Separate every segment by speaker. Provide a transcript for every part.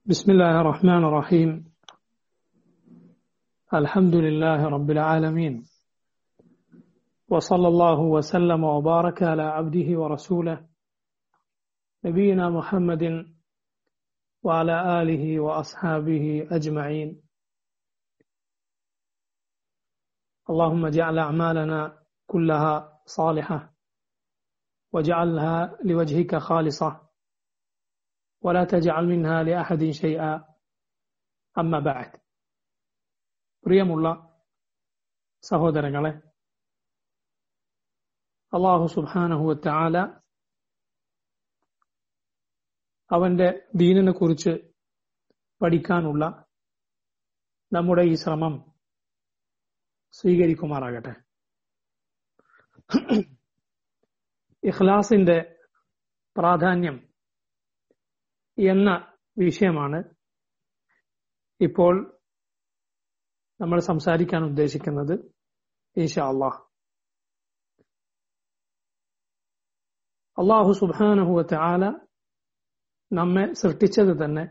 Speaker 1: بسم الله الرحمن الرحيم الحمد لله رب العالمين وصلى الله وسلم وبارك على عبده ورسوله نبينا محمد وعلى آله وأصحابه أجمعين اللهم اجعل أعمالنا كلها صالحة واجعلها لوجهك خالصة ولا تجعل منها لأحد شيئا أما بعد പ്രിയമുള്ള സഹോദരങ്ങളെ അള്ളാഹു സുബാനഹുവത്തെ ആല അവന്റെ ദീനിനെ കുറിച്ച് പഠിക്കാനുള്ള നമ്മുടെ ഈ ശ്രമം സ്വീകരിക്കുമാറാകട്ടെ ഇഖ്ലാസിന്റെ പ്രാധാന്യം എന്ന വിഷയമാണ് ഇപ്പോൾ നമ്മൾ സംസാരിക്കാൻ ഉദ്ദേശിക്കുന്നത് ഈശാ അള്ളാഹ് അള്ളാഹു സുബാനഹുവത്തെ ആല നമ്മെ സൃഷ്ടിച്ചത് തന്നെ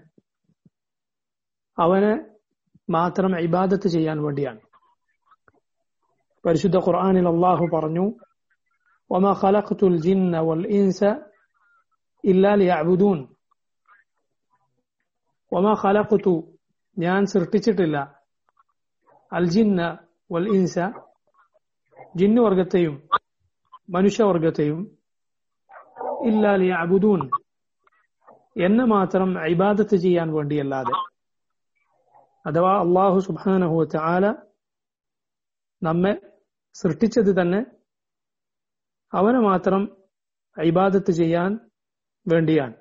Speaker 1: അവനെ മാത്രം ഇബാദത്ത് ചെയ്യാൻ വേണ്ടിയാണ് പരിശുദ്ധ ഖുർആാനിൽ അള്ളാഹു പറഞ്ഞു وما خلقت الجن والإنس إلا ليعبدون وما خلقت ഞാൻ സൃഷ്ടിച്ചിട്ടില്ല അൽ ജിന്ന വൽ ഇൻസ ജിന്നു വർഗത്തെയും മനുഷ്യവർഗത്തെയും ഇല്ലാലി അബുദൂൻ എന്ന് മാത്രം ഇബാദത്ത് ചെയ്യാൻ വേണ്ടിയല്ലാതെ അഥവാ അള്ളാഹു സുബാനഹുവത്ത് ആല നമ്മെ സൃഷ്ടിച്ചത് തന്നെ അവനെ മാത്രം ഇബാദത്ത് ചെയ്യാൻ വേണ്ടിയാണ്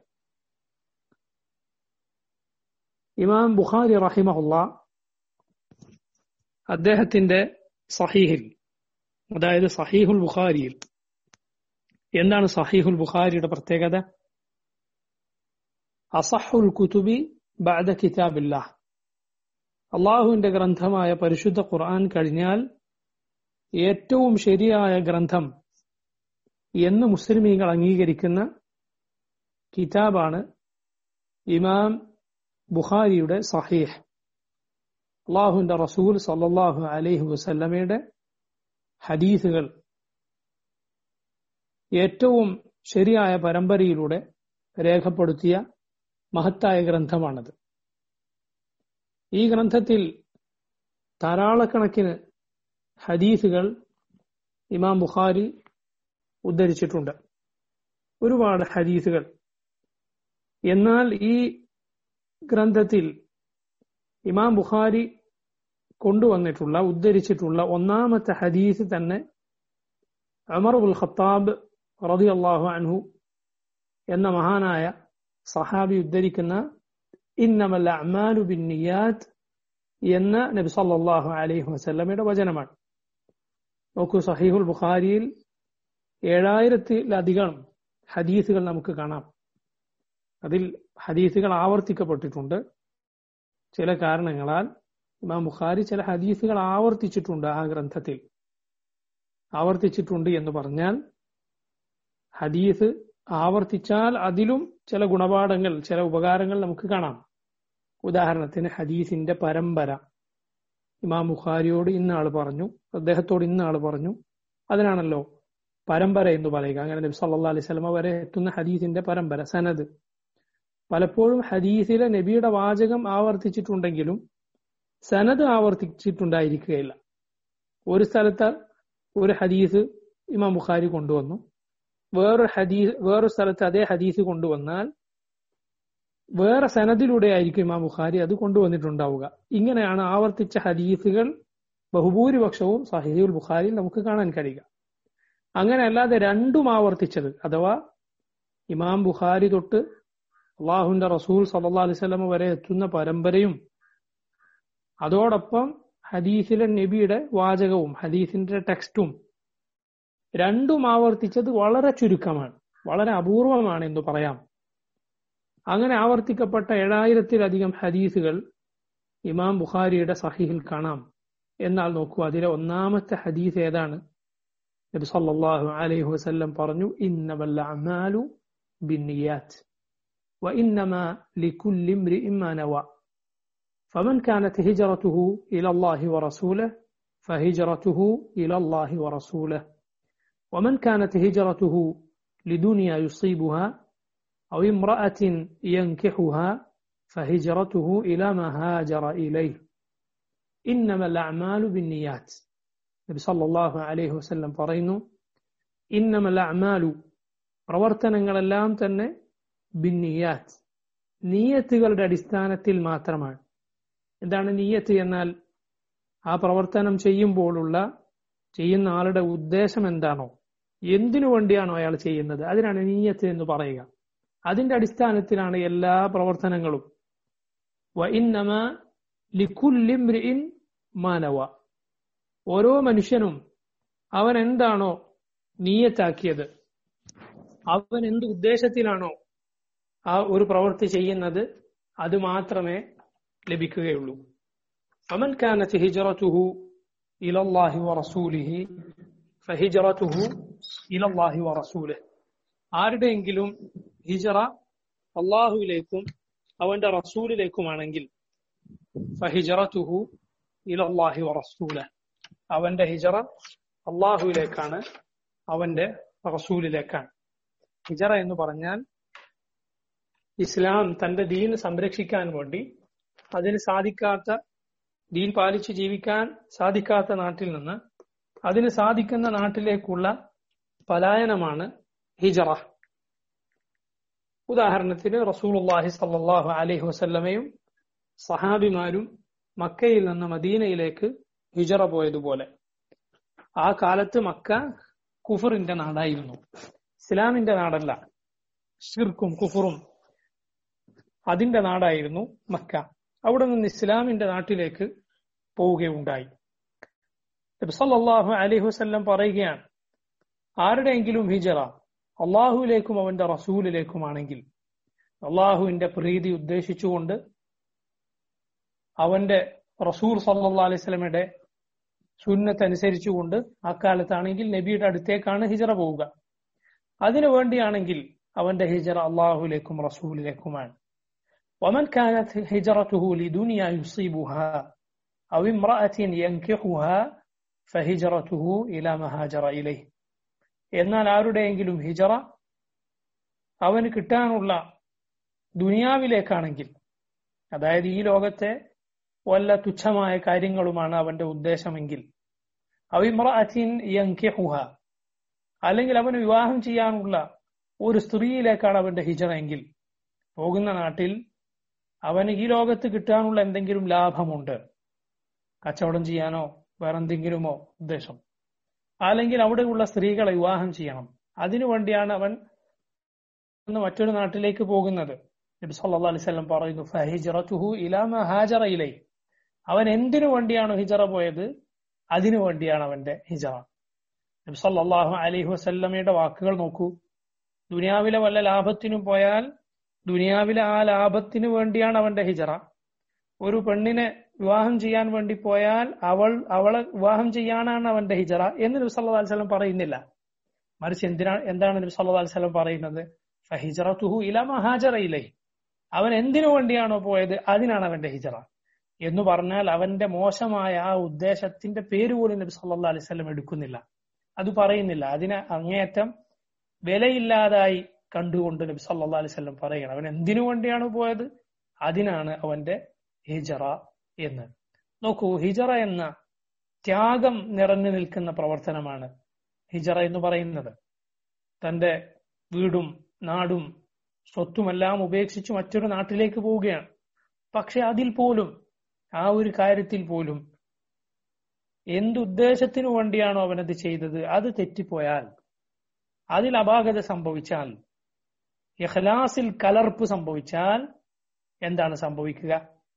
Speaker 1: ഇമാം ബുഖാരി റഹിമഹുല്ല അദ്ദേഹത്തിന്റെ സഹീഹിൽ അതായത് സഹീഹുൽ ബുഖാരിയിൽ എന്താണ് സഹീഹുൽ ബുഖാരിയുടെ പ്രത്യേകത അസഹുൽ കുതുബി ബാദ കിതാബില്ല അള്ളാഹുവിന്റെ ഗ്രന്ഥമായ പരിശുദ്ധ ഖുർആൻ കഴിഞ്ഞാൽ ഏറ്റവും ശരിയായ ഗ്രന്ഥം എന്ന് മുസ്ലിമീങ്ങൾ അംഗീകരിക്കുന്ന കിതാബാണ് ഇമാം ബുഖാരിയുടെ സഹീഹ് അള്ളാഹുവിന്റെ റസൂൽ സല്ലാഹു അലൈഹി വസല്ലമയുടെ ഹദീസുകൾ ഏറ്റവും ശരിയായ പരമ്പരയിലൂടെ രേഖപ്പെടുത്തിയ മഹത്തായ ഗ്രന്ഥമാണത് ഈ ഗ്രന്ഥത്തിൽ ധാരാളക്കണക്കിന് ഹദീസുകൾ ഇമാം ബുഖാരി ഉദ്ധരിച്ചിട്ടുണ്ട് ഒരുപാട് ഹദീസുകൾ എന്നാൽ ഈ ഗ്രന്ഥത്തിൽ ഇമാം ബുഖാരി കൊണ്ടുവന്നിട്ടുള്ള ഉദ്ധരിച്ചിട്ടുള്ള ഒന്നാമത്തെ ഹദീസ് തന്നെ അമർ ഉൽ ഖത്താബ് റതി അള്ളാഹു അൻഹു എന്ന മഹാനായ സഹാബി ഉദ്ധരിക്കുന്ന ഇന്നമല്ല അമാലു ബിൻ നിയാത്ത് എന്ന നബി സല്ലാഹു അലൈഹി വസല്ലമയുടെ വചനമാണ് നോക്കൂ സഹീഹുൽ ബുഖാരിയിൽ ഏഴായിരത്തിലധികം ഹദീസുകൾ നമുക്ക് കാണാം അതിൽ ഹദീസുകൾ ആവർത്തിക്കപ്പെട്ടിട്ടുണ്ട് ചില കാരണങ്ങളാൽ ഇമാം ബുഖാരി ചില ഹദീസുകൾ ആവർത്തിച്ചിട്ടുണ്ട് ആ ഗ്രന്ഥത്തിൽ ആവർത്തിച്ചിട്ടുണ്ട് എന്ന് പറഞ്ഞാൽ ഹദീസ് ആവർത്തിച്ചാൽ അതിലും ചില ഗുണപാഠങ്ങൾ ചില ഉപകാരങ്ങൾ നമുക്ക് കാണാം ഉദാഹരണത്തിന് ഹദീസിന്റെ പരമ്പര ഇമാം ബുഖാരിയോട് ഇന്ന ആൾ പറഞ്ഞു അദ്ദേഹത്തോട് ഇന്ന ആൾ പറഞ്ഞു അതിനാണല്ലോ പരമ്പര എന്ന് പറയുക അങ്ങനെ നബി സല്ലാ അലൈഹി സ്വലമ വരെ എത്തുന്ന ഹദീസിന്റെ പരമ്പര സനദ് പലപ്പോഴും ഹദീസിലെ നബിയുടെ വാചകം ആവർത്തിച്ചിട്ടുണ്ടെങ്കിലും സനത് ആവർത്തിച്ചിട്ടുണ്ടായിരിക്കുകയില്ല ഒരു സ്ഥലത്ത് ഒരു ഹദീസ് ഇമാം ബുഖാരി കൊണ്ടുവന്നു വേറൊരു ഹദീസ് വേറൊരു സ്ഥലത്ത് അതേ ഹദീസ് കൊണ്ടുവന്നാൽ വേറെ സനദിലൂടെ ആയിരിക്കും ഇമാം ബുഖാരി അത് കൊണ്ടുവന്നിട്ടുണ്ടാവുക ഇങ്ങനെയാണ് ആവർത്തിച്ച ഹദീസുകൾ ബഹുഭൂരിപക്ഷവും സഹീൽ ബുഖാരിയിൽ നമുക്ക് കാണാൻ കഴിയുക അങ്ങനെ അല്ലാതെ രണ്ടും ആവർത്തിച്ചത് അഥവാ ഇമാം ബുഖാരി തൊട്ട് അള്ളാഹുന്റെ റസൂൽ സല്ലാ അലിസ്വലമ വരെ എത്തുന്ന പരമ്പരയും അതോടൊപ്പം ഹദീസിലെ നബിയുടെ വാചകവും ഹദീസിന്റെ ടെക്സ്റ്റും രണ്ടും ആവർത്തിച്ചത് വളരെ ചുരുക്കമാണ് വളരെ അപൂർവമാണ് എന്ന് പറയാം അങ്ങനെ ആവർത്തിക്കപ്പെട്ട ഏഴായിരത്തിലധികം ഹദീസുകൾ ഇമാം ബുഖാരിയുടെ സഹിഹിൽ കാണാം എന്നാൽ നോക്കൂ അതിലെ ഒന്നാമത്തെ ഹദീസ് ഏതാണ് നബി സല്ലല്ലാഹു അലൈഹി വസല്ലം പറഞ്ഞു ഇന്നമല്ല അമാലു ബിന്നിയാത്ത് وإنما لكل امرئ ما نوى فمن كانت هجرته إلى الله ورسوله فهجرته إلى الله ورسوله ومن كانت هجرته لدنيا يصيبها أو امرأة ينكحها فهجرته إلى ما هاجر إليه إنما الأعمال بالنيات നബി സല്ലല്ലാഹു അലൈഹി വസല്ലം പറയുന്നു ഇന്നമൽ അഅ്മാലു പ്രവർത്തനങ്ങളെല്ലാം തന്നെ ബിന്നിയാത്ത് നീയത്തുകളുടെ അടിസ്ഥാനത്തിൽ മാത്രമാണ് എന്താണ് നീയത്ത് എന്നാൽ ആ പ്രവർത്തനം ചെയ്യുമ്പോഴുള്ള ചെയ്യുന്ന ആളുടെ ഉദ്ദേശം എന്താണോ എന്തിനു വേണ്ടിയാണോ അയാൾ ചെയ്യുന്നത് അതിനാണ് നീയത്ത് എന്ന് പറയുക അതിന്റെ അടിസ്ഥാനത്തിലാണ് എല്ലാ പ്രവർത്തനങ്ങളും വ ഇന്നമ ലിക്കുല്ലിംറിഇൻ മാനവ ഓരോ മനുഷ്യനും അവൻ എന്താണോ നീയത്താക്കിയത് അവൻ എന്ത് ഉദ്ദേശത്തിലാണോ ആ ഒരു പ്രവൃത്തി ചെയ്യുന്നത് അത് മാത്രമേ ലഭിക്കുകയുള്ളൂ فمن كانت هجرته إلى الله ورسوله فهجرته إلى الله ورسوله ആരുടെയെങ്കിലും ഹിജറ അള്ളാഹുവിലേക്കും അവന്റെ റസൂലിലേക്കുമാണെങ്കിൽ ഫഹിജറത്തുഹു ഇലല്ലാഹി വറസൂല അവന്റെ ഹിജറ അള്ളാഹുവിലേക്കാണ് അവന്റെ റസൂലിലേക്കാണ് ഹിജറ എന്ന് പറഞ്ഞാൽ ഇസ്ലാം തന്റെ ദീൻ സംരക്ഷിക്കാൻ വേണ്ടി അതിന് സാധിക്കാത്ത ദീൻ പാലിച്ച് ജീവിക്കാൻ സാധിക്കാത്ത നാട്ടിൽ നിന്ന് അതിന് സാധിക്കുന്ന നാട്ടിലേക്കുള്ള പലായനമാണ് ഹിജറ ഉദാഹരണത്തിന് റസൂലുള്ളാഹി സല്ലല്ലാഹു അലൈഹി വസല്ലമയും സഹാബിമാരും മക്കയിൽ നിന്ന് മദീനയിലേക്ക് ഹിജറ പോയതുപോലെ ആ കാലത്ത് മക്ക കുഫറിന്റെ നാടായിരുന്നു ഇസ്ലാമിന്റെ നാടല്ല ഷിർക്കും കുഫറും അതിന്റെ നാടായിരുന്നു മക്ക അവിടെ നിന്ന് ഇസ്ലാമിന്റെ നാട്ടിലേക്ക് പോവുകയുണ്ടായി സല്ലല്ലാഹു അലൈഹി വസല്ലം പറയുകയാണ് ആരുടെയെങ്കിലും ഹിജറ അള്ളാഹുവിലേക്കും അവന്റെ റസൂലിലേക്കുമാണെങ്കിൽ അള്ളാഹുവിന്റെ പ്രീതി ഉദ്ദേശിച്ചുകൊണ്ട് അവന്റെ റസൂൽ സല്ലാ അലൈഹി സ്വലമയുടെ സുന്നത്ത് അനുസരിച്ചുകൊണ്ട് അക്കാലത്താണെങ്കിൽ നബിയുടെ അടുത്തേക്കാണ് ഹിജറ പോവുക അതിനു വേണ്ടിയാണെങ്കിൽ അവന്റെ ഹിജറ അള്ളാഹുലേക്കും റസൂലിലേക്കുമാണ് ومن كانت هجرته لدنيا يصيبها أو امرأة ينكحها فهجرته إلى ما هاجر إليه എന്നാൽ ആരുടെയെങ്കിലും ഹിജറ അവന് കിട്ടാനുള്ള ദുനിയാവിലേക്കാണെങ്കിൽ അതായത് ഈ ലോകത്തെ വല്ല തുച്ഛമായ കാര്യങ്ങളുമാണ് അവന്റെ ഉദ്ദേശമെങ്കിൽ അവിമ്രഅത്തിൻ യങ്കിഹുഹ അല്ലെങ്കിൽ അവന് വിവാഹം ചെയ്യാനുള്ള ഒരു സ്ത്രീയിലേക്കാണ് അവന്റെ ഹിജറ എങ്കിൽ പോകുന്ന നാട്ടിൽ അവന് ഈ ലോകത്ത് കിട്ടാനുള്ള എന്തെങ്കിലും ലാഭമുണ്ട് കച്ചവടം ചെയ്യാനോ വേറെന്തെങ്കിലുമോ ഉദ്ദേശം അല്ലെങ്കിൽ അവിടെയുള്ള സ്ത്രീകളെ വിവാഹം ചെയ്യണം അതിനു വേണ്ടിയാണ് അവൻ മറ്റൊരു നാട്ടിലേക്ക് പോകുന്നത് നബി സല്ലല്ലാഹു അലൈഹി വസല്ലം പറയുന്നു ഫഹിജറതുഹു ഇലാ മാ ഹാജറ ഇലൈ അവൻ എന്തിനു വേണ്ടിയാണോ ഹിജറ പോയത് അതിനു വേണ്ടിയാണ് അവന്റെ ഹിജറ നബി സല്ലല്ലാഹു അലൈഹി വസല്ലമയുടെ വാക്കുകൾ നോക്കൂ ദുനിയാവിലെ വല്ല ലാഭത്തിനും പോയാൽ ദുനിയാവിലെ ആ ലാഭത്തിന് വേണ്ടിയാണ് അവന്റെ ഹിജറ ഒരു പെണ്ണിനെ വിവാഹം ചെയ്യാൻ വേണ്ടി പോയാൽ അവൾ അവളെ വിവാഹം ചെയ്യാനാണ് അവന്റെ ഹിജറ എന്ന് നബി സല്ലല്ലാഹു അലൈഹി വസല്ലം പറയുന്നില്ല മറിച്ച് എന്തിനാണ് എന്താണ് നബി സല്ലല്ലാഹു അലൈഹി വസല്ലം പറയുന്നത് ഫഹിജറതുഹു ഇലാ മഹാജറ ഇലൈ അവൻ എന്തിനു വേണ്ടിയാണോ പോയത് അതിനാണ് അവന്റെ ഹിജറ എന്ന് പറഞ്ഞാൽ അവന്റെ മോശമായ ആ ഉദ്ദേശത്തിന്റെ പേര് പോലും നബി സല്ലല്ലാഹു അലൈഹി വസല്ലം എടുക്കുന്നില്ല അത് പറയുന്നില്ല അതിനെ അങ്ങേയറ്റം വിലയില്ലാതായി കണ്ടുകൊണ്ട് നബി സല്ലല്ലാഹു അലൈഹി വസല്ലം പറയണം അവൻ എന്തിനു വേണ്ടിയാണ് പോയത് അതിനാണ് അവന്റെ ഹിജറ എന്ന് നോക്കൂ ഹിജറ എന്ന ത്യാഗം നിറഞ്ഞു നിൽക്കുന്ന പ്രവർത്തനമാണ് ഹിജറ എന്ന് പറയുന്നത് തന്റെ വീടും നാടും സ്വത്തുമെല്ലാം ഉപേക്ഷിച്ച് മറ്റൊരു നാട്ടിലേക്ക് പോവുകയാണ് പക്ഷെ അതിൽ പോലും ആ ഒരു കാര്യത്തിൽ പോലും എന്തുദ്ദേശത്തിനു വേണ്ടിയാണോ അവനത് ചെയ്തത് അത് തെറ്റിപ്പോയാൽ അതിൽ അപാകത സംഭവിച്ചാൽ ഇഖ്ലാസിൽ കലർപ്പ് സംഭവിച്ചാൽ എന്താണ് സംഭവിക്കുക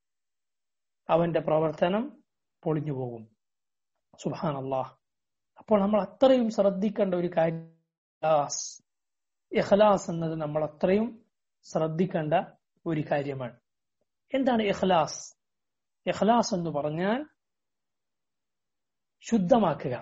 Speaker 1: അവന്റെ പ്രവർത്തനം പൊളിഞ്ഞു പോകും സുഹാൻ അള്ളാഹ് അപ്പോൾ നമ്മൾ അത്രയും ശ്രദ്ധിക്കേണ്ട ഒരു കാര്യം ഇഖ്ലാസ് എന്നത് നമ്മൾ അത്രയും ശ്രദ്ധിക്കേണ്ട ഒരു കാര്യമാണ് എന്താണ് ഇഖ്ലാസ് ഇഖ്ലാസ് എന്ന് പറഞ്ഞാൽ ശുദ്ധമാക്കുക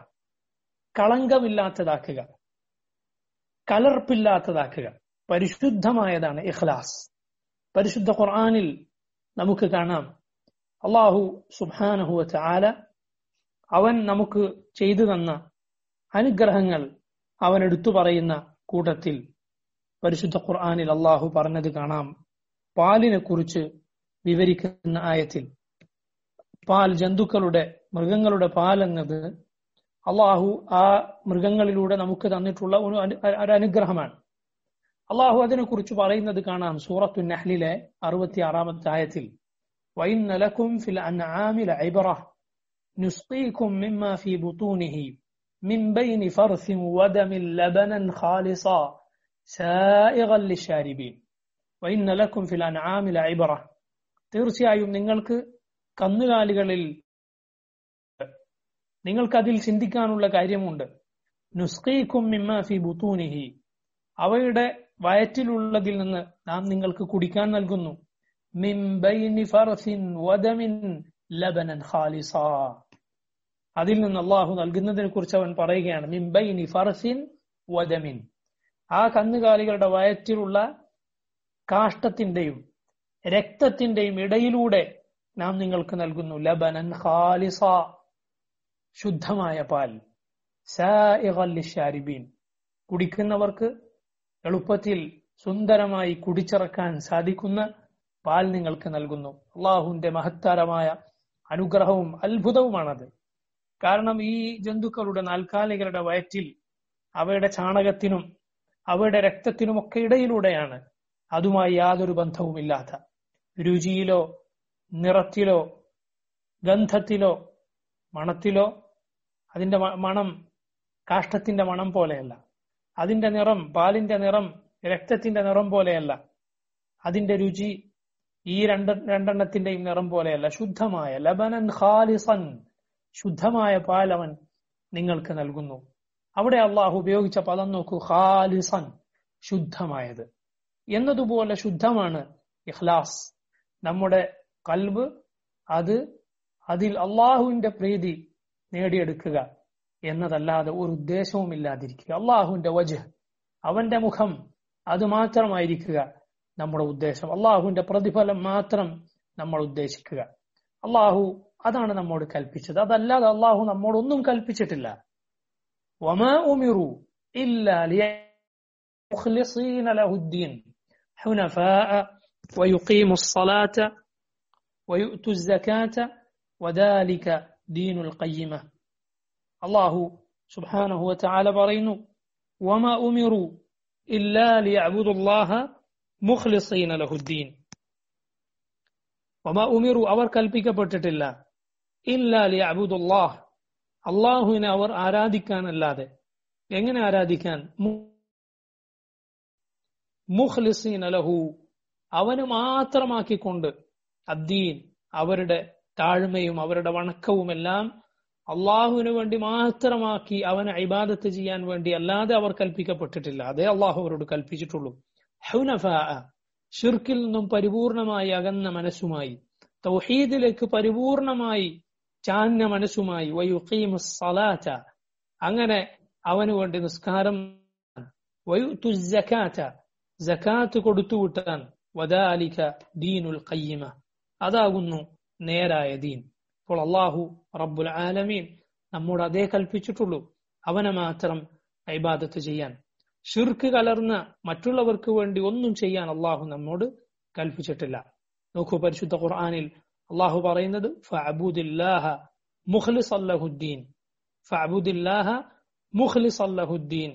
Speaker 1: കളങ്കമില്ലാത്തതാക്കുക കലർപ്പില്ലാത്തതാക്കുക പരിശുദ്ധമായതാണ് ഇഖ്ലാസ് പരിശുദ്ധ ഖുർആനിൽ നമുക്ക് കാണാം അള്ളാഹു സുബാനഹുവ ചാല അവൻ നമുക്ക് ചെയ്തു തന്ന അനുഗ്രഹങ്ങൾ അവൻ എടുത്തു പറയുന്ന കൂട്ടത്തിൽ പരിശുദ്ധ ഖുർആനിൽ അള്ളാഹു പറഞ്ഞത് കാണാം പാലിനെ കുറിച്ച് വിവരിക്കുന്ന ആയത്തിൽ പാൽ ജന്തുക്കളുടെ മൃഗങ്ങളുടെ പാൽ എന്നത് അള്ളാഹു ആ മൃഗങ്ങളിലൂടെ നമുക്ക് തന്നിട്ടുള്ള ഒരു ഒരു അനുഗ്രഹമാണ് അള്ളാഹു അതിനെക്കുറിച്ച് പറയുന്നത് കാണാം സൂറത്തു നഹ്ലിലെ അറുപത്തി ആറാമത്തെ ആയത്തിൽ وإن لكم في الأنعام لعبرة نسقيكم مما في بطونه من بين فرث ودم لبنا خالصا سائغا للشاربين وإن لكم في الأنعام لعبرة തീർച്ചയായും നിങ്ങൾക്ക് കന്നുകാലികളിൽ നിങ്ങൾക്ക് അതിൽ ചിന്തിക്കാനുള്ള കാര്യമുണ്ട് നുസ്ഖീഖും മിമ്മ ഫി ബുത്തൂനിഹി അവയുടെ വയറ്റിലുള്ളതിൽ നിന്ന് നാം നിങ്ങൾക്ക് കുടിക്കാൻ നൽകുന്നു മിൻ ബൈനി ഫർസിൻ വദമിൻ ലബനൻ ഖാലിസ അതിൽ നിന്ന് അള്ളാഹു നൽകുന്നതിനെ കുറിച്ച് അവൻ പറയുകയാണ് മിൻ ബൈനി ഫർസിൻ വദമിൻ ആ കന്നുകാലികളുടെ വയറ്റിലുള്ള കാഷ്ടത്തിന്റെയും രക്തത്തിന്റെയും ഇടയിലൂടെ നാം നിങ്ങൾക്ക് നൽകുന്നു ലബനൻ ഖാലിസ ശുദ്ധമായ പാൽ സാരിബീൻ കുടിക്കുന്നവർക്ക് എളുപ്പത്തിൽ സുന്ദരമായി കുടിച്ചിറക്കാൻ സാധിക്കുന്ന പാൽ നിങ്ങൾക്ക് നൽകുന്നു അള്ളാഹുവിന്റെ മഹത്താരമായ അനുഗ്രഹവും അത്ഭുതവുമാണത് കാരണം ഈ ജന്തുക്കളുടെ നാൽക്കാലികളുടെ വയറ്റിൽ അവയുടെ ചാണകത്തിനും അവയുടെ രക്തത്തിനുമൊക്കെ ഇടയിലൂടെയാണ് അതുമായി യാതൊരു ബന്ധവുമില്ലാത്ത രുചിയിലോ നിറത്തിലോ ഗന്ധത്തിലോ മണത്തിലോ അതിന്റെ മണം കാഷ്ടത്തിന്റെ മണം പോലെയല്ല അതിന്റെ നിറം പാലിന്റെ നിറം രക്തത്തിന്റെ നിറം പോലെയല്ല അതിന്റെ രുചി ഈ രണ്ട് രണ്ടെണ്ണത്തിന്റെയും നിറം പോലെയല്ല ശുദ്ധമായ ലബനൻ ഖാലിസൻ ശുദ്ധമായ പാൽ അവൻ നിങ്ങൾക്ക് നൽകുന്നു അവിടെ അള്ളാഹു ഉപയോഗിച്ച പദം നോക്കൂ ഖാലിസൻ ശുദ്ധമായത് എന്നതുപോലെ ശുദ്ധമാണ് ഇഖ്ലാസ് നമ്മുടെ കൽബ് അത് അതിൽ അള്ളാഹുവിന്റെ പ്രീതി നേടിയെടുക്കുക എന്നതല്ലാതെ ഒരു ഉദ്ദേശവും ഇല്ലാതിരിക്കുക അള്ളാഹുവിന്റെ വജ് അവന്റെ മുഖം അത് മാത്രമായിരിക്കുക നമ്മുടെ ഉദ്ദേശം അള്ളാഹുവിന്റെ പ്രതിഫലം മാത്രം നമ്മൾ ഉദ്ദേശിക്കുക അള്ളാഹു അതാണ് നമ്മോട് കൽപ്പിച്ചത് അതല്ലാതെ അള്ളാഹു നമ്മോടൊന്നും കൽപ്പിച്ചിട്ടില്ല وما أمروا إلا ليخلصين له الدين حنفاء ويقيموا الصلاة ويؤتوا الزكاة وذلك دين القيمة الله سبحانه وتعالى برينه وما أمروا إلا ليعبدوا الله مخلصين له الدين وما أمروا അവർ കൽപ്പിക്കപ്പെട്ടിട്ടില്ല ഇല്ല ലിയഅബുദുല്ലാഹ് അള്ളാഹുവിനെ അവർ ആരാധിക്കാനല്ലാതെ എങ്ങനെ ആരാധിക്കാൻ മുഖ്ലിസീൻ അലഹു അവന് മാത്രമാക്കിക്കൊണ്ട് അദ്ദീൻ അവരുടെ താഴ്മയും അവരുടെ വണക്കവുമെല്ലാം അള്ളാഹുവിന് വേണ്ടി മാത്രമാക്കി അവനെ ഇബാദത്ത് ചെയ്യാൻ വേണ്ടി അല്ലാതെ അവർ കൽപ്പിക്കപ്പെട്ടിട്ടില്ല അതേ അള്ളാഹു അവരോട് കൽപ്പിച്ചിട്ടുള്ളൂ ഹൗനഫ ഷിർക്കിൽ നിന്നും പരിപൂർണമായി അകന്ന മനസ്സുമായി തൗഹീദിലേക്ക് പരിപൂർണമായി ചാഞ്ഞ മനസ്സുമായി വയുഖീമു സലാറ്റ അങ്ങനെ അവന് വേണ്ടി നിസ്കാരം വയുത്തു ജക്കാറ്റ ജക്കാത്ത് കൊടുത്തുവിട്ടാൻ വദാലിക ദീനുൽ ഖയ്യിമ അതാകുന്നു നേരായ ദീൻ അപ്പോൾ അള്ളാഹു റബ്ബുൽ ആലമീൻ നമ്മോട് അതേ കൽപ്പിച്ചിട്ടുള്ളൂ അവനെ മാത്രം ഇബാദത്ത് ചെയ്യാൻ ഷിർക്ക് കലർന്ന മറ്റുള്ളവർക്ക് വേണ്ടി ഒന്നും ചെയ്യാൻ അള്ളാഹു നമ്മോട് കൽപ്പിച്ചിട്ടില്ല നോക്കൂ പരിശുദ്ധ ഖുർആാനിൽ അള്ളാഹു പറയുന്നത് ഫഅബുദില്ലാഹ മുഖ്ലിസ് അല്ലഹുദ്ദീൻ ഫഅബുദില്ലാഹ മുഖ്ലിസ് അല്ലഹുദ്ദീൻ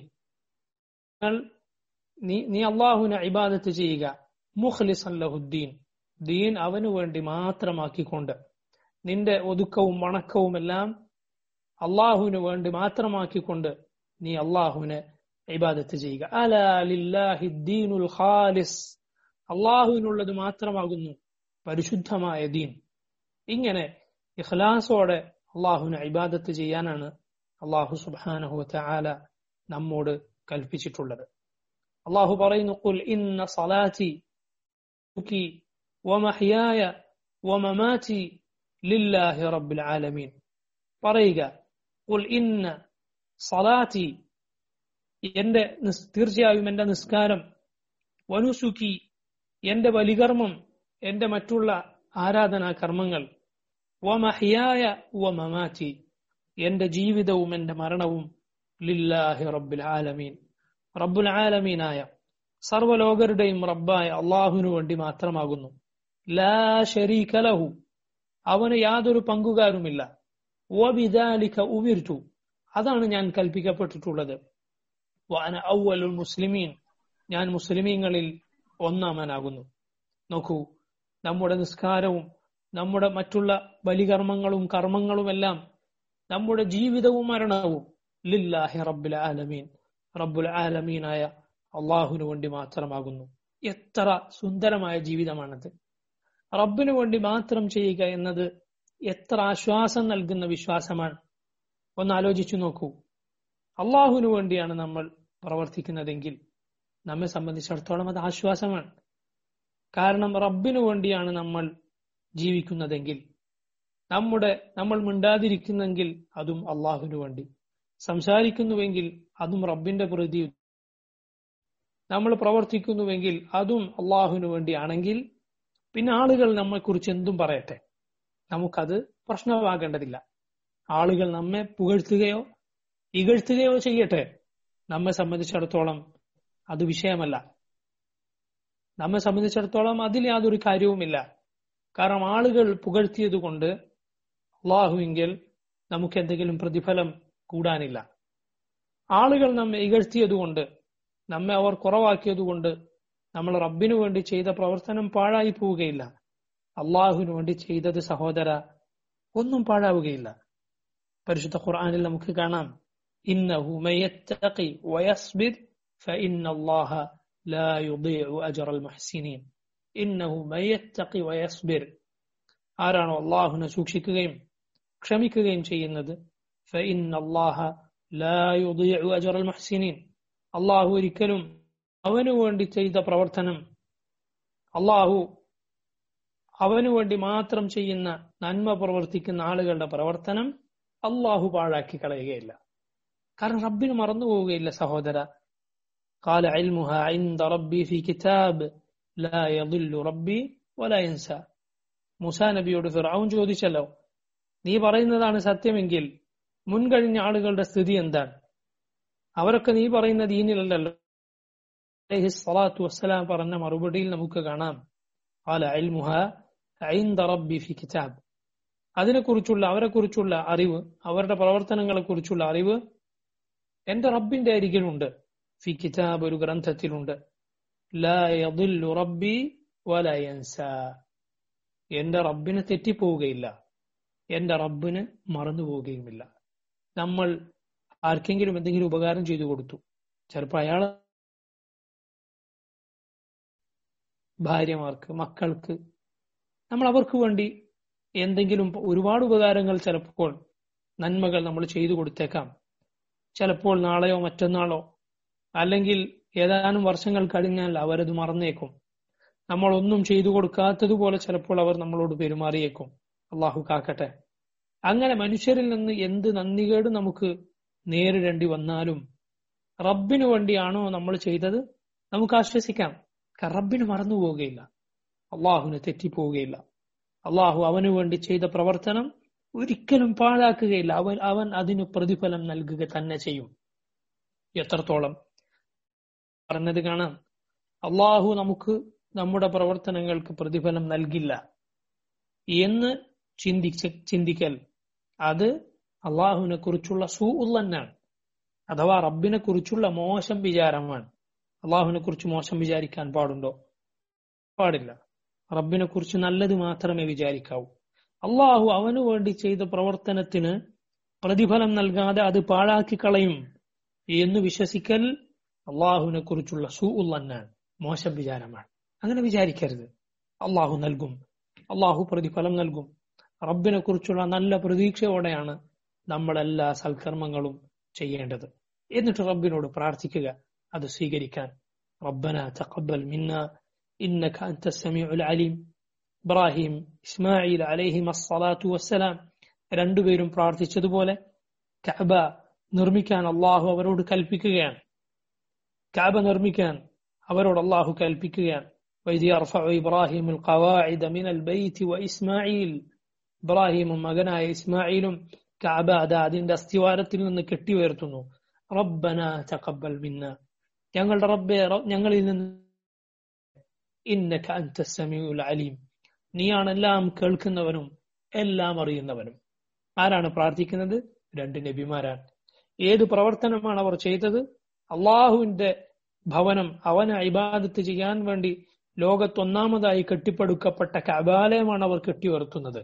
Speaker 1: നീ നീ അള്ളാഹുവിനെ ഇബാദത്ത് ചെയ്യുക മുഖ്ലിസ് അല്ലഹുദ്ദീൻ ദീൻ അവനു വേണ്ടി മാത്രമാക്കിക്കൊണ്ട് നിന്റെ ഒതുക്കവും വണക്കവും എല്ലാം അള്ളാഹുവിന് വേണ്ടി മാത്രമാക്കിക്കൊണ്ട് നീ അള്ളാഹുവിനെ ഇബാദത്ത് ചെയ്യുക അലാലില്ലാഹിദ്ദീനുൽ ഖാലിസ് അള്ളാഹുവിനുള്ളത് മാത്രമാകുന്നു പരിശുദ്ധമായ ദീൻ ഇങ്ങനെ ഇഖ്ലാസോടെ അള്ളാഹുവിനെ ഇബാദത്ത് ചെയ്യാനാണ് അള്ളാഹു സുബാനഹു ആല നമ്മോട് കൽപ്പിച്ചിട്ടുള്ളത് അള്ളാഹു പറയുന്നു കുൽ ഇന്ന സലാറ്റി വമഹ്യായ വമമാറ്റി ലില്ലാഹി റബ്ബിൽ ആലമീൻ പറയുക കുൽ ഇന്ന സലാറ്റി എന്റെ തീർച്ചയായും എന്റെ നിസ്കാരം വനുസുക്കി എന്റെ ബലികർമ്മം എന്റെ മറ്റുള്ള ആരാധനാ കർമ്മങ്ങൾ വമഹിയായ വമമാറ്റി എന്റെ ജീവിതവും എന്റെ മരണവും ലില്ലാഹി റബ്ബുൽ ആലമീൻ റബ്ബുൽ ആലമീനായ സർവലോകരുടെയും റബ്ബായ അള്ളാഹുവിനു വേണ്ടി മാത്രമാകുന്നു ലാ ഷരീക ലഹു അവന് യാതൊരു പങ്കുകാരുമില്ല വബിദാലിക ഉമിർത്തു അതാണ് ഞാൻ കൽപ്പിക്കപ്പെട്ടിട്ടുള്ളത് വാന ഔവലുൽ മുസ്ലിമീൻ ഞാൻ മുസ്ലിമീങ്ങളിൽ ഒന്നാമനാകുന്നു നോക്കൂ നമ്മുടെ നിസ്കാരവും നമ്മുടെ മറ്റുള്ള ബലികർമ്മങ്ങളും കർമ്മങ്ങളുമെല്ലാം നമ്മുടെ ജീവിതവും മരണവും ലില്ലാഹി റബ്ബുൽ ആലമീൻ റബ്ബുൽ ആലമീനായ അള്ളാഹുവിനു വേണ്ടി മാത്രമാകുന്നു എത്ര സുന്ദരമായ ജീവിതമാണത് റബ്ബിനു വേണ്ടി മാത്രം ചെയ്യുക എന്നത് എത്ര ആശ്വാസം നൽകുന്ന വിശ്വാസമാണ് ഒന്ന് ആലോചിച്ചു നോക്കൂ അള്ളാഹുവിനു വേണ്ടിയാണ് നമ്മൾ പ്രവർത്തിക്കുന്നതെങ്കിൽ നമ്മെ സംബന്ധിച്ചിടത്തോളം അത് ആശ്വാസമാണ് കാരണം റബ്ബിനു വേണ്ടിയാണ് നമ്മൾ ജീവിക്കുന്നതെങ്കിൽ നമ്മുടെ നമ്മൾ മിണ്ടാതിരിക്കുന്നെങ്കിൽ അതും അള്ളാഹുവിനു വേണ്ടി സംസാരിക്കുന്നുവെങ്കിൽ അതും റബ്ബിന്റെ പ്രതി നമ്മൾ പ്രവർത്തിക്കുന്നുവെങ്കിൽ അതും അള്ളാഹുവിനു വേണ്ടിയാണെങ്കിൽ പിന്നെ ആളുകൾ നമ്മെക്കുറിച്ച് എന്തും പറയട്ടെ നമുക്കത് പ്രശ്നമാകേണ്ടതില്ല ആളുകൾ നമ്മെ പുകഴ്ത്തുകയോ ഇകഴ്ത്തുകയോ ചെയ്യട്ടെ നമ്മെ സംബന്ധിച്ചിടത്തോളം അത് വിഷയമല്ല നമ്മെ സംബന്ധിച്ചിടത്തോളം അതിൽ യാതൊരു കാര്യവുമില്ല കാരണം ആളുകൾ പുകഴ്ത്തിയത് കൊണ്ട് അള്ളാഹുവിങ്കിൽ നമുക്ക് എന്തെങ്കിലും പ്രതിഫലം കൂടാനില്ല ആളുകൾ നമ്മെ ഇകഴ്ത്തിയതുകൊണ്ട് നമ്മെ അവർ കുറവാക്കിയതുകൊണ്ട് നമ്മൾ റബ്ബിനു വേണ്ടി ചെയ്ത പ്രവർത്തനം പാഴായി പോവുകയില്ല അള്ളാഹുവിനു വേണ്ടി ചെയ്തത് സഹോദര ഒന്നും പാഴാവുകയില്ല പരിശുദ്ധ ഖുർആനിൽ നമുക്ക് കാണാം ഇന്നഹു മയത്തഖി വയസ്ബിർ فإن الله لا يضيع أجر المحسنين إنه من يتقي ويصبر ആരാണോ അള്ളാഹുവിനെ സൂക്ഷിക്കുകയും ക്ഷമിക്കുകയും ചെയ്യുന്നത് فإن الله لا يضيع أجر المحسنين അള്ളാഹു ഒരിക്കലും അവനു വേണ്ടി ചെയ്ത പ്രവർത്തനം അള്ളാഹു അവനു വേണ്ടി മാത്രം ചെയ്യുന്ന നന്മ പ്രവർത്തിക്കുന്ന ആളുകളുടെ പ്രവർത്തനം അള്ളാഹു പാഴാക്കി കളയുകയില്ല കാരണം റബ്ബിന് മറന്നു പോവുകയില്ല സഹോദര قال علمها عند ربي في كتاب لا يضل ربي ولا ينسى മൂസാ നബിയോട് ഫിറൌൻ ചോദിച്ചല്ലോ നീ പറയുന്നതാണ് സത്യമെങ്കിൽ മുൻകഴിഞ്ഞ ആളുകളുടെ സ്ഥിതി എന്താണ് അവരൊക്കെ നീ പറയുന്ന ദീനിലല്ലല്ലോ അലൈഹി സ്വലാത്തു വസ്സലാം പറഞ്ഞ മറുപടിയിൽ നമുക്ക് കാണാം قال علمها عند ربي في كتاب അതിനെക്കുറിച്ചുള്ള അവരെക്കുറിച്ചുള്ള അറിവ് അവരുടെ പ്രവർത്തനങ്ങളെ കുറിച്ചുള്ള അറിവ് എന്റെ റബ്ബിന്റെ അരികിലുണ്ട് ഫി കിതാബ് ഒരു ഗ്രന്ഥത്തിലുണ്ട് ലാ യദില്ലു റബ്ബി വലാ യൻസ എന്റെ റബ്ബിന് തെറ്റിപ്പോവുകയില്ല എന്റെ റബ്ബിന് മറന്നു പോവുകയുമില്ല നമ്മൾ ആർക്കെങ്കിലും എന്തെങ്കിലും ഉപകാരം ചെയ്തു കൊടുത്തു ചിലപ്പോൾ അയാൾ ഭാര്യമാർക്ക് മക്കൾക്ക് നമ്മൾ അവർക്ക് വേണ്ടി എന്തെങ്കിലും ഒരുപാട് ഉപകാരങ്ങൾ ചിലപ്പോൾ നന്മകൾ നമ്മൾ ചെയ്തു കൊടുത്തേക്കാം ചിലപ്പോൾ നാളെയോ മറ്റന്നാളോ അല്ലെങ്കിൽ ഏതാനും വർഷങ്ങൾ കഴിഞ്ഞാൽ അവരത് മറന്നേക്കും നമ്മൾ ഒന്നും ചെയ്തു കൊടുക്കാത്തതുപോലെ ചിലപ്പോൾ അവർ നമ്മളോട് പെരുമാറിയേക്കും അള്ളാഹു കാക്കട്ടെ അങ്ങനെ മനുഷ്യരിൽ നിന്ന് എന്ത് നന്ദികേട് നമുക്ക് നേരിടേണ്ടി വന്നാലും റബ്ബിനു വേണ്ടിയാണോ നമ്മൾ ചെയ്തത് നമുക്ക് ആശ്വസിക്കാം റബ്ബിന് മറന്നു പോവുകയില്ല അള്ളാഹുവിന് തെറ്റിപ്പോവുകയില്ല അള്ളാഹു അവനു വേണ്ടി ചെയ്ത പ്രവർത്തനം ഒരിക്കലും പാഴാക്കുകയില്ല അവൻ അവൻ അതിന് പ്രതിഫലം നൽകുക തന്നെ ചെയ്യും എത്രത്തോളം പറഞ്ഞത് കാണാം അള്ളാഹു നമുക്ക് നമ്മുടെ പ്രവർത്തനങ്ങൾക്ക് പ്രതിഫലം നൽകില്ല എന്ന് ചിന്തിച്ച് ചിന്തിക്കൽ അത് അള്ളാഹുവിനെ കുറിച്ചുള്ള സൂഉല്ലന്നാണ് അഥവാ റബ്ബിനെ കുറിച്ചുള്ള മോശം വിചാരമാണ് അള്ളാഹുവിനെ കുറിച്ച് മോശം വിചാരിക്കാൻ പാടുണ്ടോ പാടില്ല റബ്ബിനെ കുറിച്ച് നല്ലത് മാത്രമേ വിചാരിക്കാവൂ അള്ളാഹു അവനു വേണ്ടി ചെയ്ത പ്രവർത്തനത്തിന് പ്രതിഫലം നൽകാതെ അത് പാഴാക്കി കളയും എന്ന് വിശ്വസിക്കൽ അള്ളാഹുവിനെ കുറിച്ചുള്ള സൂഉല്ലന്നാണ് മോശം വിചാരമാണ് അങ്ങനെ വിചാരിക്കരുത് അള്ളാഹു നൽകും അള്ളാഹു പ്രതിഫലം നൽകും റബ്ബിനെ കുറിച്ചുള്ള നല്ല പ്രതീക്ഷയോടെയാണ് നമ്മൾ എല്ലാ സൽക്കർമ്മങ്ങളും ചെയ്യേണ്ടത് എന്നിട്ട് റബ്ബിനോട് പ്രാർത്ഥിക്കുക അത് സ്വീകരിക്കാൻ റബ്ബന തഖബ്ബൽ മിന്ന ഇന്നക അൻത സമീഉൽ അലീം ഇബ്രാഹിം ഇസ്മായിൽ അലൈഹിം അസ്സലാത്തു വസ്സലാം രണ്ടുപേരും പ്രാർത്ഥിച്ചതുപോലെ കഅബ നിർമ്മിക്കാൻ അള്ളാഹു അവരോട് കൽപ്പിക്കുകയാണ് കാബ നിർമ്മിക്കാൻ അവരോട് അള്ളാഹു കൽപ്പിക്കുകയാണ് وإذ يرفع إبراهيم القواعد من البيت وإسماعيل ഇബ്രാഹിമും മകനായ ഇസ്മായിലും കഅബാദ അതിന്റെ അസ്ഥിവാരത്തിൽ നിന്ന് കെട്ടിയുയർത്തുന്നു റബ്ബന തഖബ്ബൽ മിന്ന ഞങ്ങളുടെ റബ്ബെ റ- ഞങ്ങളിൽ നിന്ന് ഇന്നക അൻത സമീഉൽ അലീം നീയാണ് എല്ലാം കേൾക്കുന്നവനും എല്ലാം അറിയുന്നവനും ആരാണ് പ്രാർത്ഥിക്കുന്നത് രണ്ട് നബിമാരാണ് ഏത് പ്രവർത്തനമാണ് അവർ ചെയ്തത് അള്ളാഹുവിന്റെ ഭവനം അവനെ ഇബാദത്ത് ചെയ്യാൻ വേണ്ടി ലോകത്തൊന്നാമതായി കെട്ടിപ്പടുക്കപ്പെട്ട കബാലയമാണ് അവർ കെട്ടിയുയർത്തുന്നത്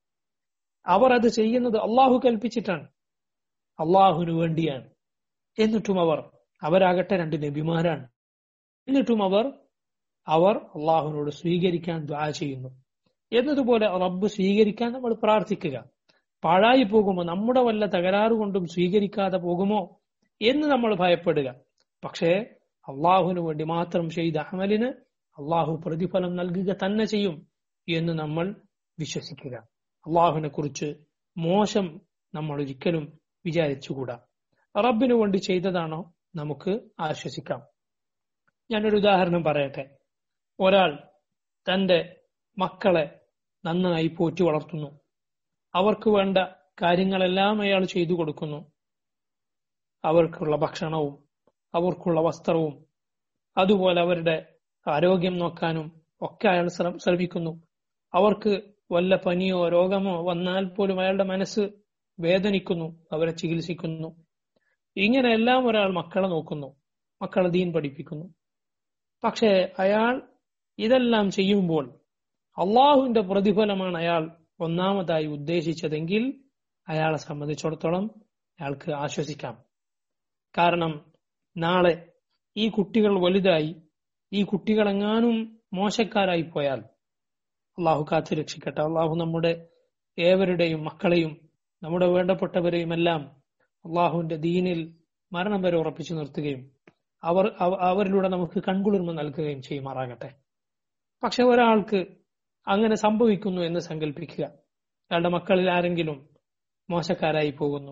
Speaker 1: അവർ അത് ചെയ്യുന്നത് അള്ളാഹു കൽപ്പിച്ചിട്ടാണ് അള്ളാഹുവിനു വേണ്ടിയാണ് എന്നിട്ടും അവർ അവരാകട്ടെ രണ്ട് നബിമാരാണ് എന്നിട്ടും അവർ അവർ അള്ളാഹുവിനോട് സ്വീകരിക്കാൻ ദ്വാ ചെയ്യുന്നു എന്നതുപോലെ റബ്ബ് സ്വീകരിക്കാൻ നമ്മൾ പ്രാർത്ഥിക്കുക പാഴായി പോകുമോ നമ്മുടെ വല്ല തകരാറ് കൊണ്ടും സ്വീകരിക്കാതെ പോകുമോ എന്ന് നമ്മൾ ഭയപ്പെടുക പക്ഷേ അള്ളാഹുവിന് വേണ്ടി മാത്രം ചെയ്ത അമലിന് അള്ളാഹു പ്രതിഫലം നൽകുക തന്നെ ചെയ്യും എന്ന് നമ്മൾ വിശ്വസിക്കുക അള്ളാഹുവിനെ കുറിച്ച് മോശം നമ്മൾ ഒരിക്കലും വിചാരിച്ചുകൂടാ റബ്ബിനു വേണ്ടി ചെയ്തതാണോ നമുക്ക് ആശ്വസിക്കാം ഞാനൊരു ഉദാഹരണം പറയട്ടെ ഒരാൾ തന്റെ മക്കളെ നന്നായി പോറ്റി വളർത്തുന്നു അവർക്ക് വേണ്ട കാര്യങ്ങളെല്ലാം അയാൾ ചെയ്തു കൊടുക്കുന്നു അവർക്കുള്ള ഭക്ഷണവും അവർക്കുള്ള വസ്ത്രവും അതുപോലെ അവരുടെ ആരോഗ്യം നോക്കാനും ഒക്കെ അയാൾ ശ്ര- ശ്രമിക്കുന്നു അവർക്ക് വല്ല പനിയോ രോഗമോ വന്നാൽ പോലും അയാളുടെ മനസ്സ് വേദനിക്കുന്നു അവരെ ചികിത്സിക്കുന്നു ഇങ്ങനെ എല്ലാം ഒരാൾ മക്കളെ നോക്കുന്നു മക്കളെ ദീൻ പഠിപ്പിക്കുന്നു പക്ഷേ അയാൾ ഇതെല്ലാം ചെയ്യുമ്പോൾ അള്ളാഹുവിന്റെ പ്രതിഫലമാണ് അയാൾ ഒന്നാമതായി ഉദ്ദേശിച്ചതെങ്കിൽ അയാളെ സംബന്ധിച്ചിടത്തോളം അയാൾക്ക് ആശ്വസിക്കാം കാരണം നാളെ ഈ കുട്ടികൾ വലുതായി ഈ കുട്ടികളെങ്ങാനും മോശക്കാരായി പോയാൽ അള്ളാഹു കാത്തു രക്ഷിക്കട്ടെ അള്ളാഹു നമ്മുടെ ഏവരുടെയും മക്കളെയും നമ്മുടെ വേണ്ടപ്പെട്ടവരെയും എല്ലാം അള്ളാഹുവിന്റെ ദീനിൽ മരണം വരെ ഉറപ്പിച്ചു നിർത്തുകയും അവർ അവ- അവരിലൂടെ നമുക്ക് കൺകുളിർമ നൽകുകയും ചെയ്യുമാറാകട്ടെ പക്ഷെ ഒരാൾക്ക് അങ്ങനെ സംഭവിക്കുന്നു എന്ന് സങ്കല്പിക്കുക അയാളുടെ മക്കളിൽ ആരെങ്കിലും മോശക്കാരായി പോകുന്നു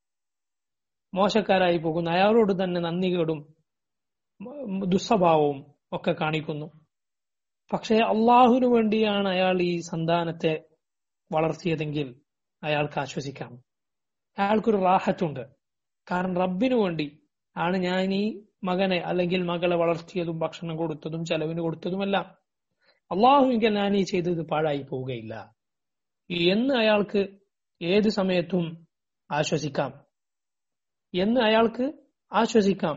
Speaker 1: മോശക്കാരായി പോകുന്നു അയാളോട് തന്നെ നന്ദികേടും ഉം, ദുസ്വഭാവവും ഒക്കെ കാണിക്കുന്നു പക്ഷേ അള്ളാഹുവിനു വേണ്ടിയാണ് അയാൾ ഈ സന്താനത്തെ വളർത്തിയതെങ്കിൽ അയാൾക്ക് ആശ്വസിക്കാം അയാൾക്കൊരു റാഹത്തുണ്ട് കാരണം റബ്ബിനു വേണ്ടി ആണ് ഞാൻ ഈ മകനെ അല്ലെങ്കിൽ മകളെ വളർത്തിയതും ഭക്ഷണം കൊടുത്തതും ചെലവിന് കൊടുത്തതുമെല്ലാം അള്ളാഹുവിങ്കിൽ ഞാൻ ഈ ചെയ്തത് പാഴായി പോവുകയില്ല എന്ന് അയാൾക്ക് ഏത് സമയത്തും ആശ്വസിക്കാം എന്ന് അയാൾക്ക് ആശ്വസിക്കാം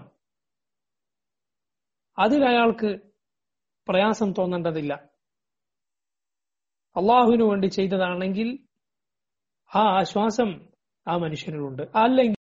Speaker 1: അതിൽ അയാൾക്ക് പ്രയാസം തോന്നേണ്ടതില്ല അള്ളാഹുവിനു വേണ്ടി ചെയ്തതാണെങ്കിൽ ആ ആശ്വാസം ആ മനുഷ്യനിലുണ്ട് അല്ലെങ്കിൽ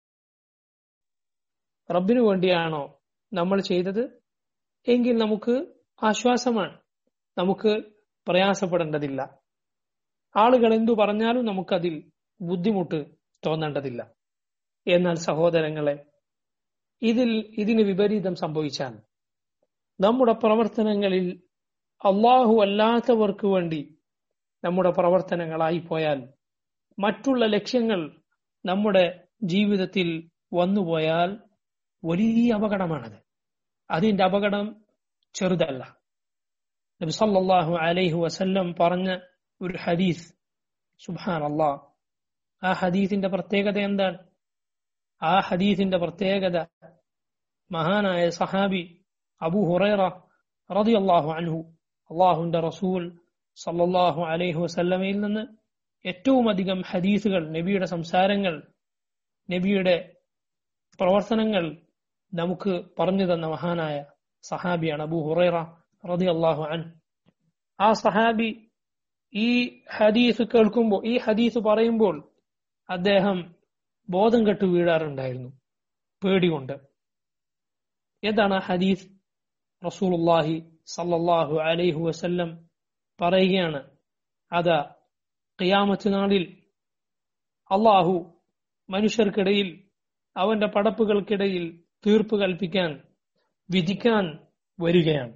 Speaker 1: റബ്ബിനു വേണ്ടിയാണോ നമ്മൾ ചെയ്തത് എങ്കിൽ നമുക്ക് ആശ്വാസമാണ് നമുക്ക് പ്രയാസപ്പെടേണ്ടതില്ല ആളുകൾ എന്തു പറഞ്ഞാലും നമുക്കതിൽ ബുദ്ധിമുട്ട് തോന്നേണ്ടതില്ല എന്നാൽ സഹോദരങ്ങളെ ഇതിൽ ഇതിന് വിപരീതം സംഭവിച്ചാൽ നമ്മുടെ പ്രവർത്തനങ്ങളിൽ അള്ളാഹു അല്ലാത്തവർക്ക് വേണ്ടി നമ്മുടെ പ്രവർത്തനങ്ങളായി പോയാൽ മറ്റുള്ള ലക്ഷ്യങ്ങൾ നമ്മുടെ ജീവിതത്തിൽ വന്നുപോയാൽ വലിയ അപകടമാണത് അതിന്റെ അപകടം ചെറുതല്ല നബി സല്ലല്ലാഹു അലൈഹി വസല്ലം പറഞ്ഞ ഒരു ഹദീസ് സുബ്ഹാൻ അള്ളാഹ് ആ ഹദീസിന്റെ പ്രത്യേകത എന്താണ് ആ ഹദീസിന്റെ പ്രത്യേകത മഹാനായ സഹാബി അബു ഹുറൈറ റളിയല്ലാഹു അൻഹു അള്ളാഹുവിന്റെ റസൂൽ സല്ലല്ലാഹു അലൈഹി വസല്ലമയിൽ നിന്ന് ഏറ്റവും അധികം ഹദീസുകൾ നബിയുടെ സംസാരങ്ങൾ നബിയുടെ പ്രവർത്തനങ്ങൾ നമുക്ക് പറഞ്ഞു തന്ന മഹാനായ സഹാബിയാണ് അബു ഹുറൈറ റളിയല്ലാഹു അൻ ആ സഹാബി ഈ ഹദീസ് കേൾക്കുമ്പോൾ ഈ ഹദീസ് പറയുമ്പോൾ അദ്ദേഹം ബോധം കെട്ട് വീഴാറുണ്ടായിരുന്നു പേടികൊണ്ട് എന്താണ് ആ ഹദീസ് റസൂലുള്ളാഹി സല്ലല്ലാഹു അലൈഹി വസല്ലം പറയുകയാണ് അതാ ഖിയാമത്ത് നാളിൽ അള്ളാഹു മനുഷ്യർക്കിടയിൽ അവന്റെ പടപ്പുകൾക്കിടയിൽ തീർപ്പ് കൽപ്പിക്കാൻ വിധിക്കാൻ വരികയാണ്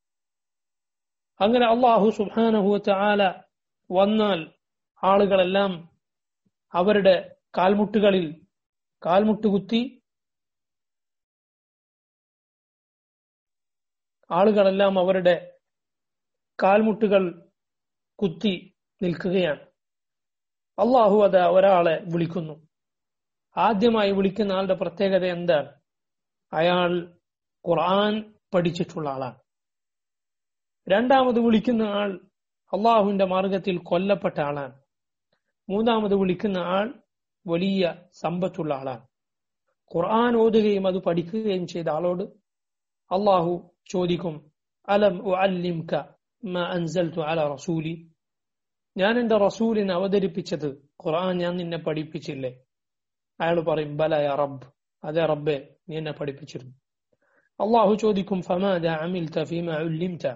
Speaker 1: അങ്ങനെ അള്ളാഹു സുബാനഹുവത്ത് ആല വന്നാൽ ആളുകളെല്ലാം അവരുടെ കാൽമുട്ടുകളിൽ കാൽമുട്ട് കുത്തി ആളുകളെല്ലാം അവരുടെ കാൽമുട്ടുകൾ കുത്തി നിൽക്കുകയാണ് അള്ളാഹു അത് ഒരാളെ വിളിക്കുന്നു ആദ്യമായി വിളിക്കുന്ന ആളുടെ പ്രത്യേകത എന്താണ് അയാൾ ഖുർആൻ പഠിച്ചിട്ടുള്ള ആളാണ് രണ്ടാമത് വിളിക്കുന്ന ആൾ അള്ളാഹുവിന്റെ മാർഗത്തിൽ കൊല്ലപ്പെട്ട ആളാണ് മൂന്നാമത് വിളിക്കുന്ന ആൾ വലിയ സമ്പത്തുള്ള ആളാണ് ഖുർആൻ ഓതുകയും അത് പഠിക്കുകയും ചെയ്ത ആളോട് അള്ളാഹു ചോദിക്കും അലം ഉഅല്ലിംക മാ അൻസൽതു അല റസൂലി ഞാൻ എന്റെ റസൂലിനെ അവതരിപ്പിച്ചത് ഖുർആൻ ഞാൻ നിന്നെ പഠിപ്പിച്ചില്ലേ അയാൾ പറയും ബല യാ റബ്ബ് അതെ റബ്ബെ നീ എന്നെ പഠിപ്പിച്ചിരുന്നു അള്ളാഹു ചോദിക്കും ഫമാദ അമിൽത ഫീമ ഉല്ലിംത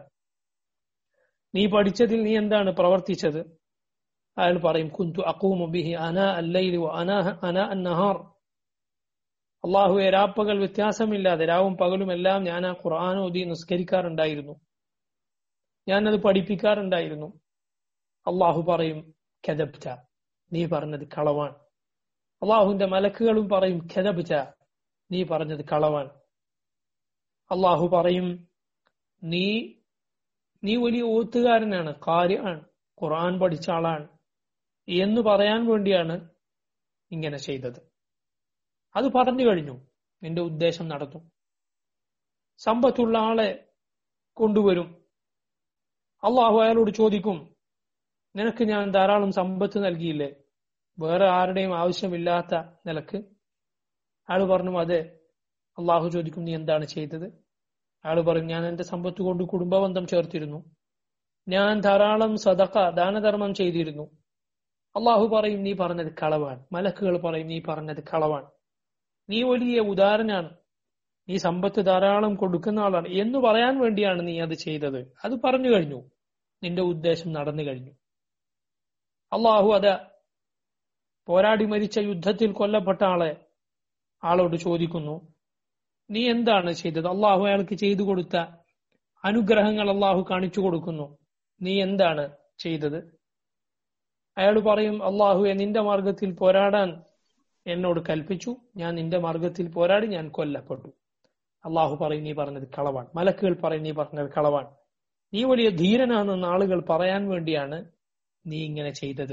Speaker 1: നീ പഠിച്ചതിൽ നീ എന്താണ് പ്രവർത്തിച്ചത് അയാൾ പറയും കുന്തു അക്കൂമു ബിഹി അനാ അല്ലൈലി അനാ അനാ അന്നഹാർ അള്ളാഹുവെ രാപ്പകൽ വ്യത്യാസമില്ലാതെ രാവും പകലും എല്ലാം ഞാൻ ആ ഖുർആൻ ഓതി നിസ്കരിക്കാറുണ്ടായിരുന്നു ഞാനത് പഠിപ്പിക്കാറുണ്ടായിരുന്നു അള്ളാഹു പറയും ഖെദബ്റ്റ നീ പറഞ്ഞത് കളവാൻ അള്ളാഹുവിന്റെ മലക്കുകളും പറയും ഖെദബ്റ്റ നീ പറഞ്ഞത് കളവാൻ അള്ളാഹു പറയും നീ നീ വലിയ ഓത്തുകാരനാണ് കാര്യമാണ് ഖുർആൻ പഠിച്ച ആളാണ് എന്ന് പറയാൻ വേണ്ടിയാണ് ഇങ്ങനെ ചെയ്തത് അത് പറഞ്ഞു കഴിഞ്ഞു നിന്റെ ഉദ്ദേശം നടത്തും സമ്പത്തുള്ള ആളെ കൊണ്ടുവരും അള്ളാഹു അയാളോട് ചോദിക്കും നിനക്ക് ഞാൻ ധാരാളം സമ്പത്ത് നൽകിയില്ലേ വേറെ ആരുടെയും ആവശ്യമില്ലാത്ത നിലക്ക് അയാൾ പറഞ്ഞു അതെ അള്ളാഹു ചോദിക്കും നീ എന്താണ് ചെയ്തത് അയാൾ പറയും ഞാൻ എന്റെ സമ്പത്ത് കൊണ്ട് കുടുംബബന്ധം ചേർത്തിരുന്നു ഞാൻ ധാരാളം സദക്ക ദാനധർമ്മം ചെയ്തിരുന്നു അള്ളാഹു പറയും നീ പറഞ്ഞത് കളവാണ് മലക്കുകൾ പറയും നീ പറഞ്ഞത് കളവാണ് നീ വലിയ ഉദാരനാണ് നീ സമ്പത്ത് ധാരാളം കൊടുക്കുന്ന ആളാണ് എന്ന് പറയാൻ വേണ്ടിയാണ് നീ അത് ചെയ്തത് അത് പറഞ്ഞു കഴിഞ്ഞു നിന്റെ ഉദ്ദേശം നടന്നു കഴിഞ്ഞു അള്ളാഹു അത് പോരാടി മരിച്ച യുദ്ധത്തിൽ കൊല്ലപ്പെട്ട ആളെ ആളോട് ചോദിക്കുന്നു നീ എന്താണ് ചെയ്തത് അള്ളാഹു അയാൾക്ക് ചെയ്തു കൊടുത്ത അനുഗ്രഹങ്ങൾ അള്ളാഹു കാണിച്ചു കൊടുക്കുന്നു നീ എന്താണ് ചെയ്തത് അയാൾ പറയും അള്ളാഹുവെ നിന്റെ മാർഗത്തിൽ പോരാടാൻ എന്നോട് കൽപ്പിച്ചു ഞാൻ നിന്റെ മാർഗത്തിൽ പോരാടി ഞാൻ കൊല്ലപ്പെട്ടു അള്ളാഹു പറയും നീ പറഞ്ഞത് കളവാൻ മലക്കുകൾ പറയും നീ പറഞ്ഞത് കളവാൻ നീ വലിയ ധീരനാണെന്ന് ആളുകൾ പറയാൻ വേണ്ടിയാണ് നീ ഇങ്ങനെ ചെയ്തത്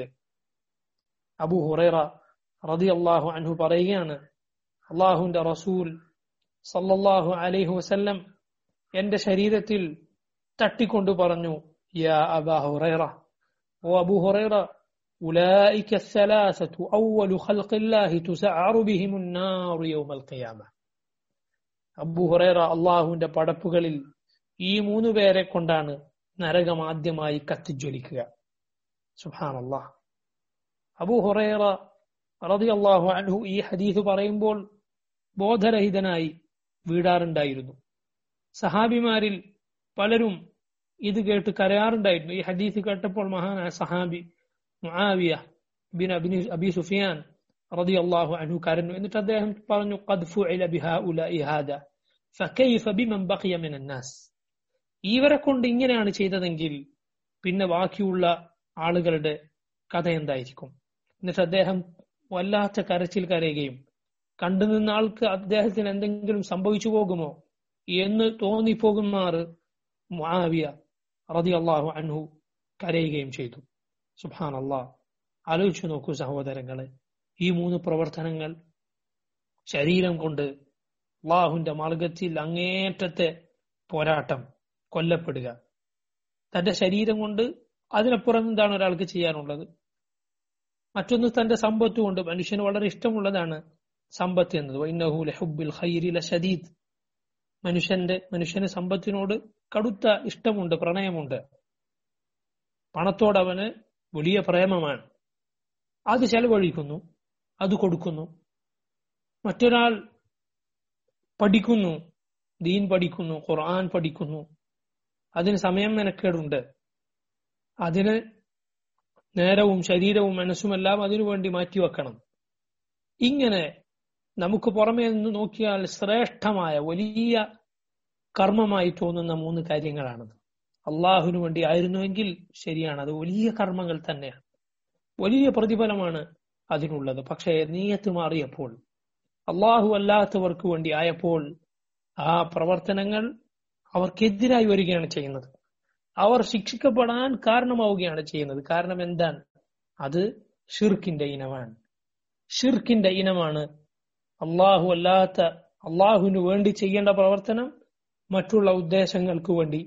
Speaker 1: അബു ഹുറൈറ റതി അള്ളാഹു അൻഹു പറയുകയാണ് അള്ളാഹുന്റെ റസൂൽ സല്ലല്ലാഹു അലൈഹി വസല്ലം എന്റെ ശരീരത്തിൽ തട്ടിക്കൊണ്ടു പറഞ്ഞു യാ അബാ ഹുറൈറ ഓ അബു ഹുറൈറ أولئك الثلاثة أول خلق الله تسعر بهم النار يوم القيامة അബു ഹുറൈറ അള്ളാഹുവിന്റെ പടപ്പുകളിൽ ഈ മൂന്ന് പേരെ കൊണ്ടാണ് നരകം ആദ്യമായി കത്തിജ്വലിക്കുക സുഹാൻ അള്ളാഹ് അബു ഹുറൈറ റതി അള്ളാഹു അൻഹു ഈ ഹദീസ് പറയുമ്പോൾ ബോധരഹിതനായി വീടാറുണ്ടായിരുന്നു സഹാബിമാരിൽ പലരും ഇത് കേട്ട് കരയാറുണ്ടായിരുന്നു ഈ ഹദീസ് കേട്ടപ്പോൾ മഹാനായ സഹാബി മുആവിയ ബിൻ അബിനി അബി സുഫിയാൻ റതി അള്ളാഹു അൻഹു കരഞ്ഞു എന്നിട്ട് അദ്ദേഹം പറഞ്ഞു ഖദ് ഫുഇല ബിഹാഉലാഇ ഹാദ ഫകൈഫ ബിമൻ ബഖിയ മിനൻ നാസ് ഇവരെ കൊണ്ട് ഇങ്ങനെയാണ് ചെയ്തതെങ്കിൽ പിന്നെ ബാക്കിയുള്ള ആളുകളുടെ കഥ എന്തായിരിക്കും എന്നിട്ട് അദ്ദേഹം വല്ലാത്ത കരച്ചിൽ കരയുകയും കണ്ടുനിന്ന ആൾക്ക് അദ്ദേഹത്തിന് എന്തെങ്കിലും സംഭവിച്ചു പോകുമോ എന്ന് തോന്നിപ്പോകുമാറ് മുആവിയ റതി അള്ളാഹു അൻഹു കരയുകയും ചെയ്തു സുബാൻ അള്ളാഹ് ആലോചിച്ചു നോക്കൂ സഹോദരങ്ങളെ ഈ മൂന്ന് പ്രവർത്തനങ്ങൾ ശരീരം കൊണ്ട് അള്ളാഹുന്റെ മാർഗത്തിൽ അങ്ങേറ്റത്തെ പോരാട്ടം കൊല്ലപ്പെടുക തന്റെ ശരീരം കൊണ്ട് അതിനപ്പുറം എന്താണ് ഒരാൾക്ക് ചെയ്യാനുള്ളത് മറ്റൊന്ന് തന്റെ സമ്പത്ത് കൊണ്ട് മനുഷ്യന് വളരെ ഇഷ്ടമുള്ളതാണ് സമ്പത്ത് എന്നത് വൈനഹുൽ ഹുബിൽ ഖൈരില ഷദീദ് മനുഷ്യന്റെ മനുഷ്യന് സമ്പത്തിനോട് കടുത്ത ഇഷ്ടമുണ്ട് പ്രണയമുണ്ട് പണത്തോട് അവന് വലിയ പ്രേമമാണ് അത് ചെലവഴിക്കുന്നു അത് കൊടുക്കുന്നു മറ്റൊരാൾ പഠിക്കുന്നു ദീൻ പഠിക്കുന്നു ഖുർആൻ പഠിക്കുന്നു അതിന് സമയം മെനക്കേടുണ്ട് അതിന് നേരവും ശരീരവും മനസ്സുമെല്ലാം അതിനുവേണ്ടി മാറ്റിവെക്കണം ഇങ്ങനെ നമുക്ക് പുറമേ നിന്ന് നോക്കിയാൽ ശ്രേഷ്ഠമായ വലിയ കർമ്മമായി തോന്നുന്ന മൂന്ന് കാര്യങ്ങളാണത് അള്ളാഹുവിനു വേണ്ടി ആയിരുന്നുവെങ്കിൽ ശരിയാണ് അത് വലിയ കർമ്മങ്ങൾ തന്നെയാണ് വലിയ പ്രതിഫലമാണ് അതിനുള്ളത് പക്ഷേ നീയത്ത് മാറിയപ്പോൾ അള്ളാഹു അല്ലാത്തവർക്ക് വേണ്ടി ആയപ്പോൾ ആ പ്രവർത്തനങ്ങൾ അവർക്കെതിരായി വരികയാണ് ചെയ്യുന്നത് അവർ ശിക്ഷിക്കപ്പെടാൻ കാരണമാവുകയാണ് ചെയ്യുന്നത് കാരണം എന്താണ് അത് ഷിർക്കിന്റെ ഇനമാണ് ഷിർക്കിന്റെ ഇനമാണ് അള്ളാഹു അല്ലാത്ത അള്ളാഹുവിന് വേണ്ടി ചെയ്യേണ്ട പ്രവർത്തനം മറ്റുള്ള ഉദ്ദേശങ്ങൾക്ക് വേണ്ടി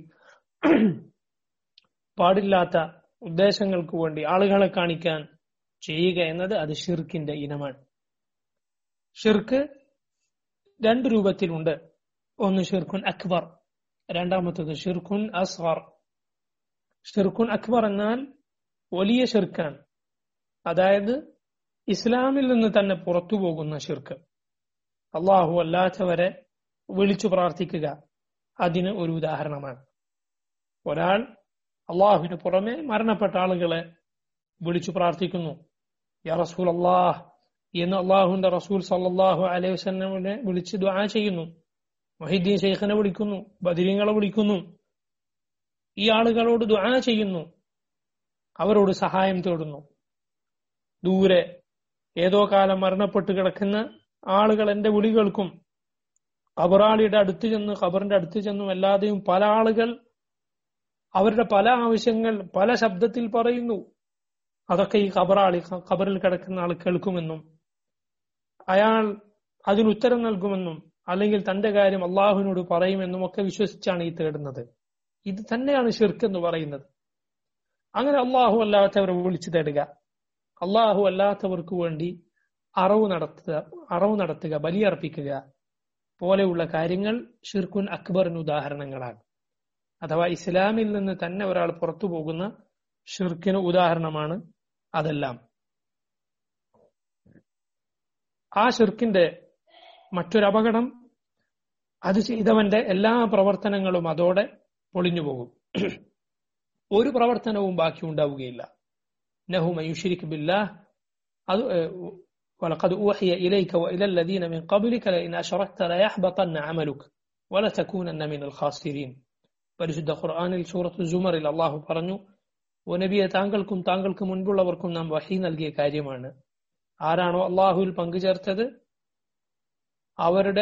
Speaker 1: പാടില്ലാത്ത ഉദ്ദേശങ്ങൾക്ക് വേണ്ടി ആളുകളെ കാണിക്കാൻ ചെയ്യുക എന്നത് അത് ഷിർക്കിന്റെ ഇനമാണ് ഷിർക്ക് രണ്ട് രൂപത്തിലുണ്ട് ഒന്ന് ഷിർക്കുൻ അക്ബർ രണ്ടാമത്തത് ഷിർക്കുൻ അസ്ഹർ ഷിർക്കുൻ അക്ബർ എന്നാൽ വലിയ ഷിർക്കാണ് അതായത് ഇസ്ലാമിൽ നിന്ന് തന്നെ പുറത്തു പോകുന്ന ഷിർക്ക് അള്ളാഹു അല്ലാത്തവരെ വിളിച്ചു പ്രാർത്ഥിക്കുക അതിന് ഒരു ഉദാഹരണമാണ് ഒരാൾ അള്ളാഹുവിന് പുറമെ മരണപ്പെട്ട ആളുകളെ വിളിച്ചു പ്രാർത്ഥിക്കുന്നു യാ റസൂൽ അള്ളാഹ് എന്ന് അള്ളാഹുന്റെ റസൂൽ സല്ലാഹു അലൈഹി വസ്ലമിനെ വിളിച്ച് ദ്വാ ചെയ്യുന്നു മഹിദ്ദീൻ ഷെയ്ഖിനെ വിളിക്കുന്നു ബദിരീങ്ങളെ വിളിക്കുന്നു ഈ ആളുകളോട് ദ്വാ ചെയ്യുന്നു അവരോട് സഹായം തേടുന്നു ദൂരെ ഏതോ കാലം മരണപ്പെട്ട് കിടക്കുന്ന ആളുകൾ എന്റെ വിളി കേൾക്കും ഖബറാളിയുടെ അടുത്ത് ചെന്ന് ഖബറിന്റെ അടുത്ത് ചെന്നും അല്ലാതെയും പല ആളുകൾ അവരുടെ പല ആവശ്യങ്ങൾ പല ശബ്ദത്തിൽ പറയുന്നു അതൊക്കെ ഈ ഖബറാളി ഖബറിൽ കിടക്കുന്ന ആൾ കേൾക്കുമെന്നും അയാൾ അതിന് ഉത്തരം നൽകുമെന്നും അല്ലെങ്കിൽ തന്റെ കാര്യം അള്ളാഹുവിനോട് പറയുമെന്നും ഒക്കെ വിശ്വസിച്ചാണ് ഈ തേടുന്നത് ഇത് തന്നെയാണ് ഷിർക്ക് എന്ന് പറയുന്നത് അങ്ങനെ അള്ളാഹു അല്ലാത്തവരെ വിളിച്ചു തേടുക അള്ളാഹു അല്ലാത്തവർക്ക് വേണ്ടി അറവ് നടത്തുക അറവ് നടത്തുക ബലിയർപ്പിക്കുക പോലെയുള്ള കാര്യങ്ങൾ ഷിർക്കുൻ അക്ബറിന് ഉദാഹരണങ്ങളാണ് അഥവാ ഇസ്ലാമിൽ നിന്ന് തന്നെ ഒരാൾ പുറത്തു പോകുന്ന ഷിർക്കിന് ഉദാഹരണമാണ് അതെല്ലാം ആ ഷിർക്കിന്റെ മറ്റൊരു അപകടം അത് ചെയ്തവന്റെ എല്ലാ പ്രവർത്തനങ്ങളും അതോടെ പൊളിഞ്ഞു പോകും ഒരു പ്രവർത്തനവും ബാക്കി ഉണ്ടാവുകയില്ല നഹു മയുഷിരിക് ബില്ലാഹ് അത് ولقد أوحي إليك وإلى الذين من قبلك لئن أشركت ليحبطن عملك ولتكونن من الخاسرين പരിശുദ്ധ ഖുർആാനിൽ സൂറത്ത് ജുമറിൽ അള്ളാഹു പറഞ്ഞു ഓ നബിയെ താങ്കൾക്കും താങ്കൾക്ക് മുൻപുള്ളവർക്കും നാം വഹി നൽകിയ കാര്യമാണ് ആരാണോ അള്ളാഹുവിൽ പങ്കുചേർത്തത് അവരുടെ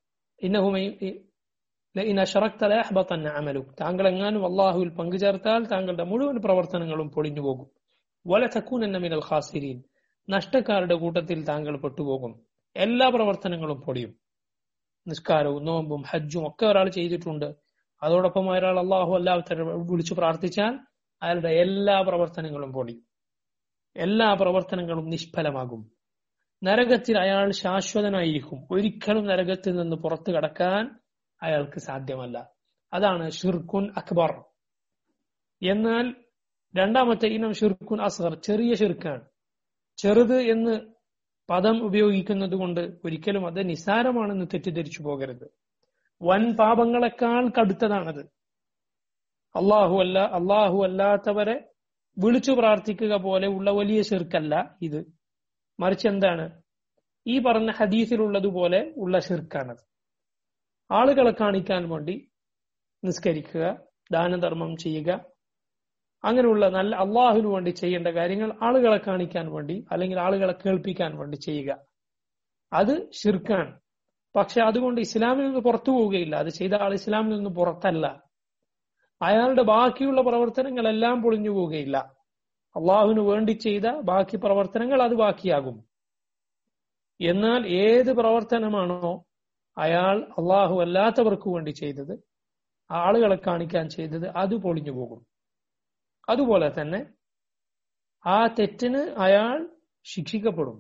Speaker 1: അമലു താങ്കൾ എങ്ങാനും അള്ളാഹുവിൽ പങ്കുചേർത്താൽ താങ്കളുടെ മുഴുവൻ പ്രവർത്തനങ്ങളും പൊളിഞ്ഞു പോകും വല തക്കൂൻ മിനൽ ഖാസിരീൻ നഷ്ടക്കാരുടെ കൂട്ടത്തിൽ താങ്കൾ പെട്ടുപോകും എല്ലാ പ്രവർത്തനങ്ങളും പൊടിയും നിസ്കാരവും നോമ്പും ഹജ്ജും ഒക്കെ ഒരാൾ ചെയ്തിട്ടുണ്ട് അതോടൊപ്പം ഒരാൾ അള്ളാഹു അല്ലാത്ത വിളിച്ചു പ്രാർത്ഥിച്ചാൽ അയാളുടെ എല്ലാ പ്രവർത്തനങ്ങളും പൊടിയും എല്ലാ പ്രവർത്തനങ്ങളും നിഷ്ഫലമാകും നരകത്തിൽ അയാൾ ശാശ്വതനായിരിക്കും ഒരിക്കലും നരകത്തിൽ നിന്ന് പുറത്തു കടക്കാൻ അയാൾക്ക് സാധ്യമല്ല അതാണ് ഷിർക്കുൻ അക്ബർ എന്നാൽ രണ്ടാമത്തെ ഇനം ഷിർക്കുൻ അസ്ഹർ ചെറിയ ഷിർക്കാണ് ചെറുത് എന്ന് പദം ഉപയോഗിക്കുന്നത് കൊണ്ട് ഒരിക്കലും അത് നിസാരമാണെന്ന് തെറ്റിദ്ധരിച്ചു പോകരുത് വൻ പാപങ്ങളെക്കാൾ കടുത്തതാണത് അള്ളാഹു അല്ല അള്ളാഹു അല്ലാത്തവരെ വിളിച്ചു പ്രാർത്ഥിക്കുക പോലെ ഉള്ള വലിയ ഷിർക്കല്ല ഇത് മറിച്ച് എന്താണ് ഈ പറഞ്ഞ ഹദീസിലുള്ളതുപോലെ ഉള്ള ഷിർക്കാണത് ആളുകളെ കാണിക്കാൻ വേണ്ടി നിസ്കരിക്കുക ദാനധർമ്മം ചെയ്യുക അങ്ങനെയുള്ള നല്ല അള്ളാഹുവിന് വേണ്ടി ചെയ്യേണ്ട കാര്യങ്ങൾ ആളുകളെ കാണിക്കാൻ വേണ്ടി അല്ലെങ്കിൽ ആളുകളെ കേൾപ്പിക്കാൻ വേണ്ടി ചെയ്യുക അത് ഷിർക്കാണ് പക്ഷെ അതുകൊണ്ട് ഇസ്ലാമിൽ നിന്ന് പുറത്തു പോവുകയില്ല അത് ചെയ്ത ആൾ ഇസ്ലാമിൽ നിന്ന് പുറത്തല്ല അയാളുടെ ബാക്കിയുള്ള പ്രവർത്തനങ്ങളെല്ലാം പൊളിഞ്ഞു പോവുകയില്ല അള്ളാഹുവിന് വേണ്ടി ചെയ്ത ബാക്കി പ്രവർത്തനങ്ങൾ അത് ബാക്കിയാകും എന്നാൽ ഏത് പ്രവർത്തനമാണോ അയാൾ അള്ളാഹു അല്ലാത്തവർക്ക് വേണ്ടി ചെയ്തത് ആളുകളെ കാണിക്കാൻ ചെയ്തത് അത് പൊളിഞ്ഞു പോകും അതുപോലെ തന്നെ ആ തെറ്റിന് അയാൾ ശിക്ഷിക്കപ്പെടും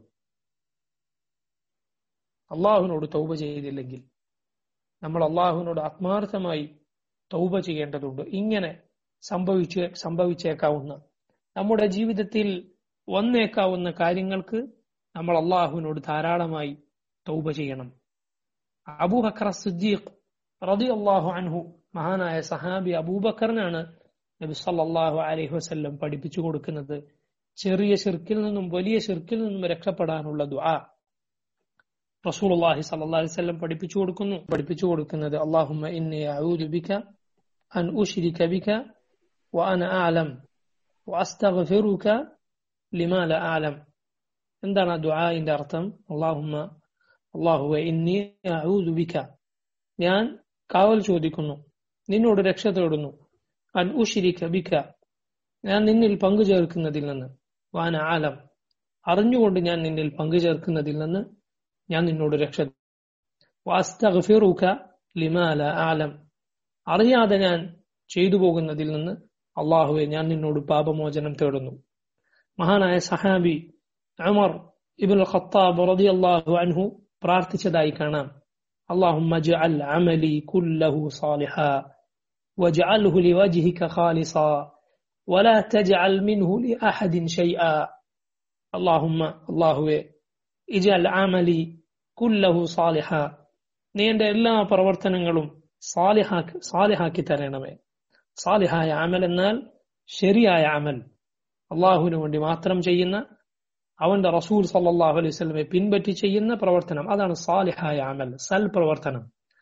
Speaker 1: അള്ളാഹുവിനോട് തൗബ ചെയ്തില്ലെങ്കിൽ നമ്മൾ അള്ളാഹുവിനോട് ആത്മാർത്ഥമായി തൗബ ചെയ്യേണ്ടതുണ്ട് ഇങ്ങനെ സംഭവിച്ച് സംഭവിച്ചേക്കാവുന്ന നമ്മുടെ ജീവിതത്തിൽ വന്നേക്കാവുന്ന കാര്യങ്ങൾക്ക് നമ്മൾ അള്ളാഹുവിനോട് ധാരാളമായി തൗബ ചെയ്യണം അബൂബക്കർ സിദ്ദീഖ് റതി അള്ളാഹു അൻഹു മഹാനായ സഹാബി അബൂബക്കറിനാണ് നബി സല്ലാഹു അലൈഹി വസ്ല്ലം പഠിപ്പിച്ചു കൊടുക്കുന്നത് ചെറിയ ഷിർക്കിൽ നിന്നും വലിയ ഷിർക്കിൽ നിന്നും രക്ഷപ്പെടാനുള്ള ദുആ റസൂലുള്ളാഹി സല്ലല്ലാഹു അലൈഹി വസല്ലം പഠിപ്പിച്ചു കൊടുക്കുന്നു പഠിപ്പിച്ചു കൊടുക്കുന്നത് അല്ലാഹുമ്മ ഇന്നി അഊദു ബിക അൻ ഉശ്രിക ബിക വഅന അഅലം വഅസ്തഗ്ഫിറുക ലിമാ ല അഅലം എന്താണ് ആ ദുആഇന്റെ അർത്ഥം അല്ലാഹുമ്മ അല്ലാഹുവ ഇന്നി അഊദു ബിക ഞാൻ കാവൽ ചോദിക്കുന്നു നിന്നോട് രക്ഷ തേടുന്നു അൻ ഉഷിരിക്ക ബിക ഞാൻ നിന്നിൽ പങ്കു ചേർക്കുന്നതിൽ നിന്ന് വാന ആലം അറിഞ്ഞുകൊണ്ട് ഞാൻ നിന്നിൽ പങ്കു ചേർക്കുന്നതിൽ നിന്ന് ഞാൻ നിന്നോട് രക്ഷ വാസ്തഗ്ഫിറുക ലിമാല ആലം അറിയാതെ ഞാൻ ചെയ്തു പോകുന്നതിൽ നിന്ന് അള്ളാഹുവെ ഞാൻ നിന്നോട് പാപമോചനം തേടുന്നു മഹാനായ സഹാബി ഉമർ ഇബുൽ ഖത്താബ് റളിയല്ലാഹു അൻഹു പ്രാർത്ഥിച്ചതായി കാണാം اللهم اجعل عملي كله صالحا واجعله لوجهك خالصا ولا تجعل منه لأحد شيئا اللهم الله اجعل عملي كله صالحا നീ എന്റെ എല്ലാ പ്രവർത്തനങ്ങളും സാലിഹാക്കി സാലിഹാക്കി തരണമേ സാലിഹായ അമൽ എന്നാൽ ശരിയായ അമൽ അള്ളാഹുവിന് വേണ്ടി മാത്രം ചെയ്യുന്ന അവന്റെ റസൂൽ സല്ലാഹു അലൈഹി സ്വലമെ പിൻപറ്റി ചെയ്യുന്ന പ്രവർത്തനം അതാണ് സാലിഹായ അമൽ സൽ പ്രവർത്തനം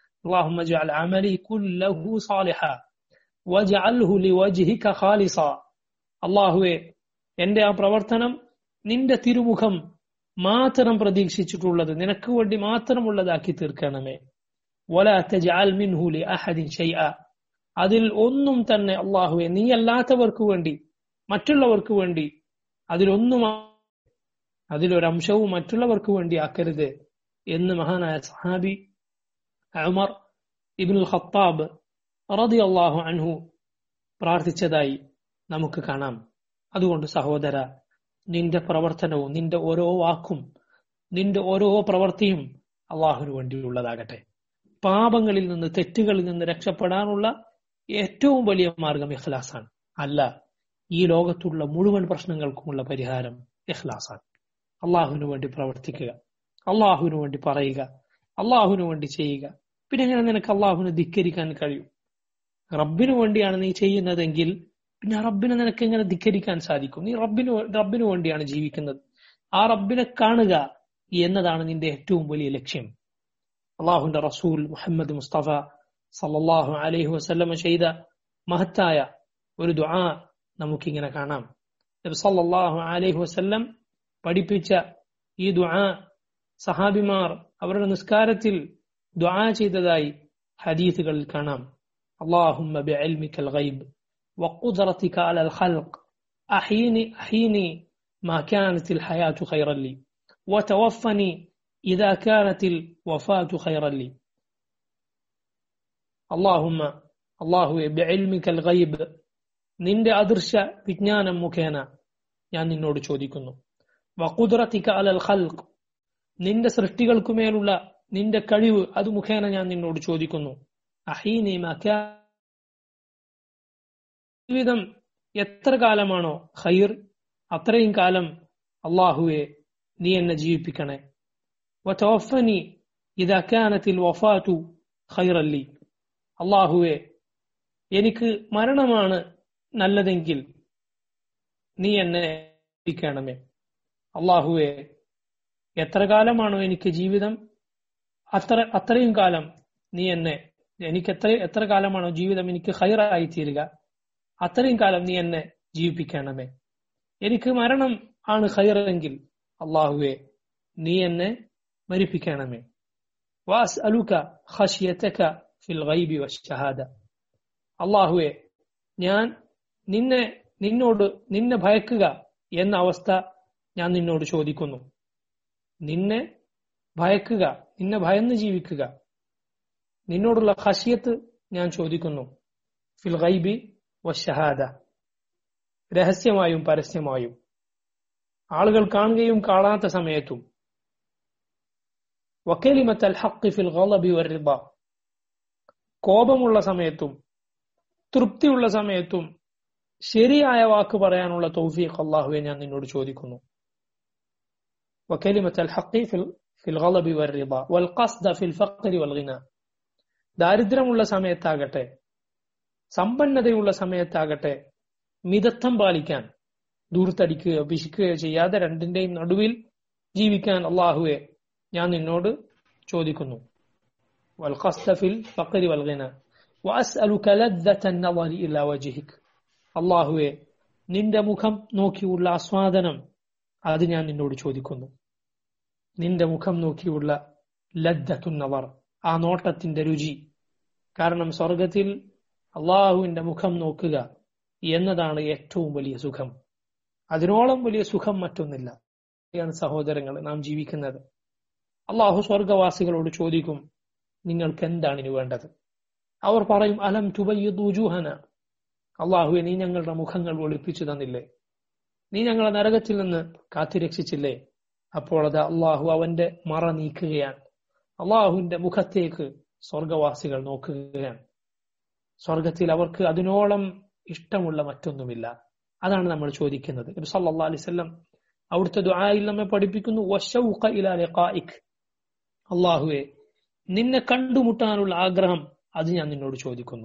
Speaker 1: അള്ളാഹുവെ എന്റെ ആ പ്രവർത്തനം നിന്റെ തിരുമുഖം മാത്രം പ്രതീക്ഷിച്ചിട്ടുള്ളത് നിനക്ക് വേണ്ടി മാത്രമുള്ളതാക്കി തീർക്കണമേ അതിൽ ഒന്നും തന്നെ അള്ളാഹുവെ നീ അല്ലാത്തവർക്ക് വേണ്ടി മറ്റുള്ളവർക്ക് വേണ്ടി അതിലൊന്നും അതിലൊരംശവും മറ്റുള്ളവർക്ക് വേണ്ടി ആക്കരുത് എന്ന് മഹാനായ സഹാബി ഉമർ ഇബ്നുൽ ഖത്താബ് റതി അള്ളാഹു അൻഹു പ്രാർത്ഥിച്ചതായി നമുക്ക് കാണാം അതുകൊണ്ട് സഹോദര നിന്റെ പ്രവർത്തനവും നിന്റെ ഓരോ വാക്കും നിന്റെ ഓരോ പ്രവൃത്തിയും അള്ളാഹുവിന് വേണ്ടിയുള്ളതാകട്ടെ പാപങ്ങളിൽ നിന്ന് തെറ്റുകളിൽ നിന്ന് രക്ഷപ്പെടാനുള്ള ഏറ്റവും വലിയ മാർഗം ഇഖ്ലാസാണ് അല്ല ഈ ലോകത്തുള്ള മുഴുവൻ പ്രശ്നങ്ങൾക്കുമുള്ള പരിഹാരം ഇഖ്ലാസാണ് അള്ളാഹുവിന് വേണ്ടി പ്രവർത്തിക്കുക അള്ളാഹുവിന് വേണ്ടി പറയുക അള്ളാഹുവിന് വേണ്ടി ചെയ്യുക പിന്നെ എങ്ങനെ നിനക്ക് അള്ളാഹുവിനെ ധിക്കരിക്കാൻ കഴിയും റബ്ബിന് വേണ്ടിയാണ് നീ ചെയ്യുന്നതെങ്കിൽ പിന്നെ ആ റബ്ബിനെ നിനക്ക് എങ്ങനെ ധിക്കരിക്കാൻ സാധിക്കും നീ റബ്ബിന് റബ്ബിന് വേണ്ടിയാണ് ജീവിക്കുന്നത് ആ റബ്ബിനെ കാണുക എന്നതാണ് നിന്റെ ഏറ്റവും വലിയ ലക്ഷ്യം അള്ളാഹുന്റെ റസൂൽ മുഹമ്മദ് മുസ്തഫ സല്ലാഹു അലൈഹി വസല്ലമ ചെയ്ത മഹത്തായ ഒരു ദുആ നമുക്കിങ്ങനെ കാണാം നബി സല്ലല്ലാഹു അലൈഹി വസല്ലം പഠിപ്പിച്ച ഈ ദുആ സഹാബിമാർ അവരുടെ നിസ്കാരത്തിൽ ദുആ ചെയ്തതായി ഹദീസുകളിൽ കാണാം اللهم بعلمك الغيب وقدرتك على الخلق أحيني أحيني ما كانت الحياة خيرا لي وتوفني إذا كانت الوفاة خيرا لي اللهم الله بعلمك الغيب നിന്റെ അദൃശ്യ വിജ്ഞാനം മുഖേന ഞാൻ നിന്നോട് ചോദിക്കുന്നു വക്കുദ്റത്തിക്ക അലൽ ഖൽഖ് നിന്റെ സൃഷ്ടികൾക്കുമേലുള്ള നിന്റെ കഴിവ് അത് മുഖേന ഞാൻ നിന്നോട് ചോദിക്കുന്നു അഹീനി ജീവിതം എത്ര കാലമാണോ ഖൈർ അത്രയും കാലം അള്ളാഹുവെ നീ എന്നെ ജീവിപ്പിക്കണേ വതവഫനി ഇതാ കാനത്തിൽ വഫാത്തു ഖൈറല്ലി അള്ളാഹുവെ എനിക്ക് മരണമാണ് നല്ലതെങ്കിൽ നീ എന്നെ ജീവിക്കണമേ അള്ളാഹുവെ എത്ര കാലമാണോ എനിക്ക് ജീവിതം അത്ര അത്രയും കാലം നീ എന്നെ എനിക്ക് എത്ര എത്ര കാലമാണോ ജീവിതം എനിക്ക് ഹൈറായി തീരുക അത്രയും കാലം നീ എന്നെ ജീവിപ്പിക്കണമേ എനിക്ക് മരണം ആണ് ഹൈറെങ്കിൽ അള്ളാഹുവെ നീ എന്നെ മരിപ്പിക്കണമേ വാസ് അലുക ഖഷിയത്തക ഫിൽ ഗൈബി വശഹാദ അള്ളാഹുവെ ഞാൻ നിന്നെ നിന്നോട് നിന്നെ ഭയക്കുക എന്ന അവസ്ഥ ഞാൻ നിന്നോട് ചോദിക്കുന്നു നിന്നെ ഭയക്കുക നിന്നെ ഭയന്ന് ജീവിക്കുക നിന്നോടുള്ള ഹഷിയത്ത് ഞാൻ ചോദിക്കുന്നു ഫിൽ ഗൈബി വശഹാദ രഹസ്യമായും പരസ്യമായും ആളുകൾ കാണുകയും കാണാത്ത സമയത്തും വക്കലിമത്തൽ ഹഖ് ഫിൽ ഗളബി വറിബ കോപമുള്ള സമയത്തും തൃപ്തിയുള്ള സമയത്തും ശരിയായ വാക്ക് പറയാനുള്ള തൗഫീഖ് അള്ളാഹുവെ ഞാൻ നിന്നോട് ചോദിക്കുന്നു വക്കലിമത്തൽ ഹഖ് ഫിൽ ഫിൽ ഗളബി വറിബ വൽ ഖസ്ദ ഫിൽ ഫഖ്രി വൽ ഗിന ദാരിദ്ര്യമുള്ള സമയത്താകട്ടെ സമ്പന്നതയുള്ള സമയത്താകട്ടെ മിതത്വം പാലിക്കാൻ ദൂർത്തടിക്കുകയോ പിശിക്കുകയോ ചെയ്യാതെ രണ്ടിന്റെയും നടുവിൽ ജീവിക്കാൻ അള്ളാഹുവെ ഞാൻ നിന്നോട് ചോദിക്കുന്നു അള്ളാഹുവെ നിന്റെ മുഖം നോക്കിയുള്ള ആസ്വാദനം അത് ഞാൻ നിന്നോട് ചോദിക്കുന്നു നിന്റെ മുഖം നോക്കിയുള്ള ലദ്ദത്തുന്നവർ ആ നോട്ടത്തിന്റെ രുചി കാരണം സ്വർഗത്തിൽ അള്ളാഹുവിന്റെ മുഖം നോക്കുക എന്നതാണ് ഏറ്റവും വലിയ സുഖം അതിനോളം വലിയ സുഖം മറ്റൊന്നില്ല ാണ് സഹോദരങ്ങൾ നാം ജീവിക്കുന്നത് അള്ളാഹു സ്വർഗവാസികളോട് ചോദിക്കും നിങ്ങൾക്ക് എന്താണ് ഇനി വേണ്ടത് അവർ പറയും അലം തുബയ്യുജൂഹന അള്ളാഹുവെ നീ ഞങ്ങളുടെ മുഖങ്ങൾ ഒളിപ്പിച്ചു തന്നില്ലേ നീ ഞങ്ങളെ നരകത്തിൽ നിന്ന് കാത്തുരക്ഷിച്ചില്ലേ അപ്പോൾ അത് അള്ളാഹു അവന്റെ മറ നീക്കുകയാണ് അള്ളാഹുവിന്റെ മുഖത്തേക്ക് സ്വർഗവാസികൾ നോക്കുകയാണ് സ്വർഗത്തിൽ അവർക്ക് അതിനോളം ഇഷ്ടമുള്ള മറ്റൊന്നുമില്ല അതാണ് നമ്മൾ ചോദിക്കുന്നത് നബി സല്ലല്ലാഹു അലൈഹി വസല്ലം അവിടുത്തെ ദുആയിൽ നമ്മെ പഠിപ്പിക്കുന്നു വശൗഖ ഇലാ ലിഖായിക് അള്ളാഹുവെ നിന്നെ കണ്ടുമുട്ടാനുള്ള ആഗ്രഹം അത് ഞാൻ നിന്നോട് ചോദിക്കുന്നു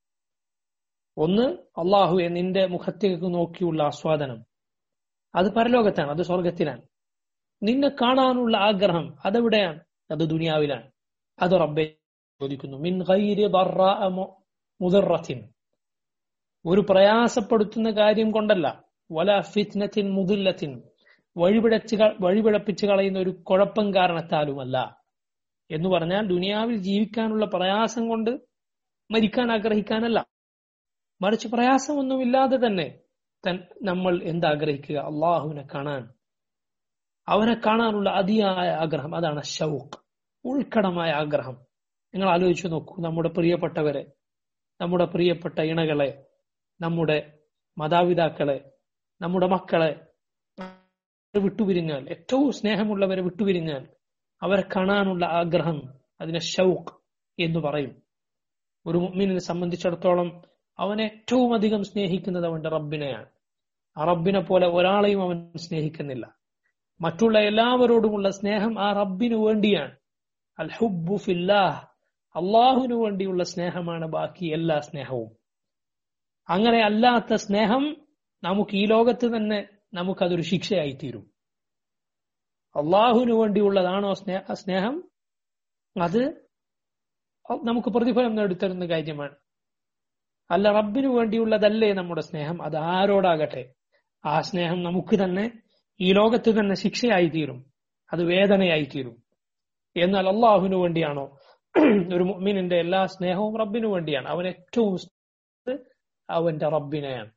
Speaker 1: ഒന്ന് അള്ളാഹുവെ നിന്റെ മുഖത്തേക്ക് നോക്കിയുള്ള ആസ്വാദനം അത് പരലോകത്താണ് അത് സ്വർഗത്തിലാണ് നിന്നെ കാണാനുള്ള ആഗ്രഹം അതെവിടെയാണ് അത് ദുനിയാവിലാണ് അത് റബ്ബെ ചോദിക്കുന്നു മിൻ ഗൈരി ദർറാഅ മു- മുദറത്തിൻ ഒരു പ്രയാസപ്പെടുത്തുന്ന കാര്യം കൊണ്ടല്ല വല ഫിത്നത്തിൻ മുദില്ലത്തിൻ വഴിപിഴച്ച് ക- വഴിപിഴപ്പിച്ച് കളയുന്ന ഒരു കുഴപ്പം കാരണത്താലുമല്ല എന്ന് പറഞ്ഞാൽ ദുനിയാവിൽ ജീവിക്കാനുള്ള പ്രയാസം കൊണ്ട് മരിക്കാൻ ആഗ്രഹിക്കാനല്ല മറിച്ച് പ്രയാസമൊന്നുമില്ലാതെ തന്നെ തൻ നമ്മൾ എന്താഗ്രഹിക്കുക അള്ളാഹുവിനെ കാണാൻ അവനെ കാണാനുള്ള അതിയായ ആഗ്രഹം അതാണ് ഷൗക്ക് ഉൾക്കടമായ ആഗ്രഹം നിങ്ങൾ ആലോചിച്ചു നോക്കൂ നമ്മുടെ പ്രിയപ്പെട്ടവരെ നമ്മുടെ പ്രിയപ്പെട്ട ഇണകളെ നമ്മുടെ മാതാപിതാക്കളെ നമ്മുടെ മക്കളെ വിട്ടുപിരിഞ്ഞാൽ ഏറ്റവും സ്നേഹമുള്ളവരെ വിട്ടുപിരിഞ്ഞാൽ അവരെ കാണാനുള്ള ആഗ്രഹം അതിനെ ഷൗക്ക് എന്ന് പറയും ഒരു മുഅ്മിനെ സംബന്ധിച്ചിടത്തോളം അവൻ ഏറ്റവും അധികം സ്നേഹിക്കുന്നത് അവന്റെ റബ്ബിനെയാണ് ആ റബ്ബിനെ പോലെ ഒരാളെയും അവൻ സ്നേഹിക്കുന്നില്ല മറ്റുള്ള എല്ലാവരോടുമുള്ള സ്നേഹം ആ റബ്ബിനു വേണ്ടിയാണ് അൽ ഹുബ്ബു ഫില്ലാഹ് അള്ളാഹുവിനു വേണ്ടിയുള്ള സ്നേഹമാണ് ബാക്കി എല്ലാ സ്നേഹവും അങ്ങനെ അല്ലാത്ത സ്നേഹം നമുക്ക് ഈ ലോകത്ത് തന്നെ നമുക്കതൊരു ശിക്ഷയായി തീരും അള്ളാഹുവിനു വേണ്ടിയുള്ളതാണോ സ്നേഹ സ്നേഹം അത് നമുക്ക് പ്രതിഫലം നേടിത്തരുന്ന കാര്യമാണ് അല്ല റബ്ബിനു വേണ്ടിയുള്ളതല്ലേ നമ്മുടെ സ്നേഹം അത് ആരോടാകട്ടെ ആ സ്നേഹം നമുക്ക് തന്നെ ഈ ലോകത്ത് തന്നെ ശിക്ഷയായി തീരും അത് വേദനയായി തീരും എന്നാൽ അള്ളാഹുവിനു വേണ്ടിയാണോ ഒരു മുഅ്മിനിന്റെ എല്ലാ സ്നേഹവും റബ്ബിനു വേണ്ടിയാണ് അവൻ ഏറ്റവും സ്നേഹിക്കുന്നത് അവന്റെ റബ്ബിനെയാണ്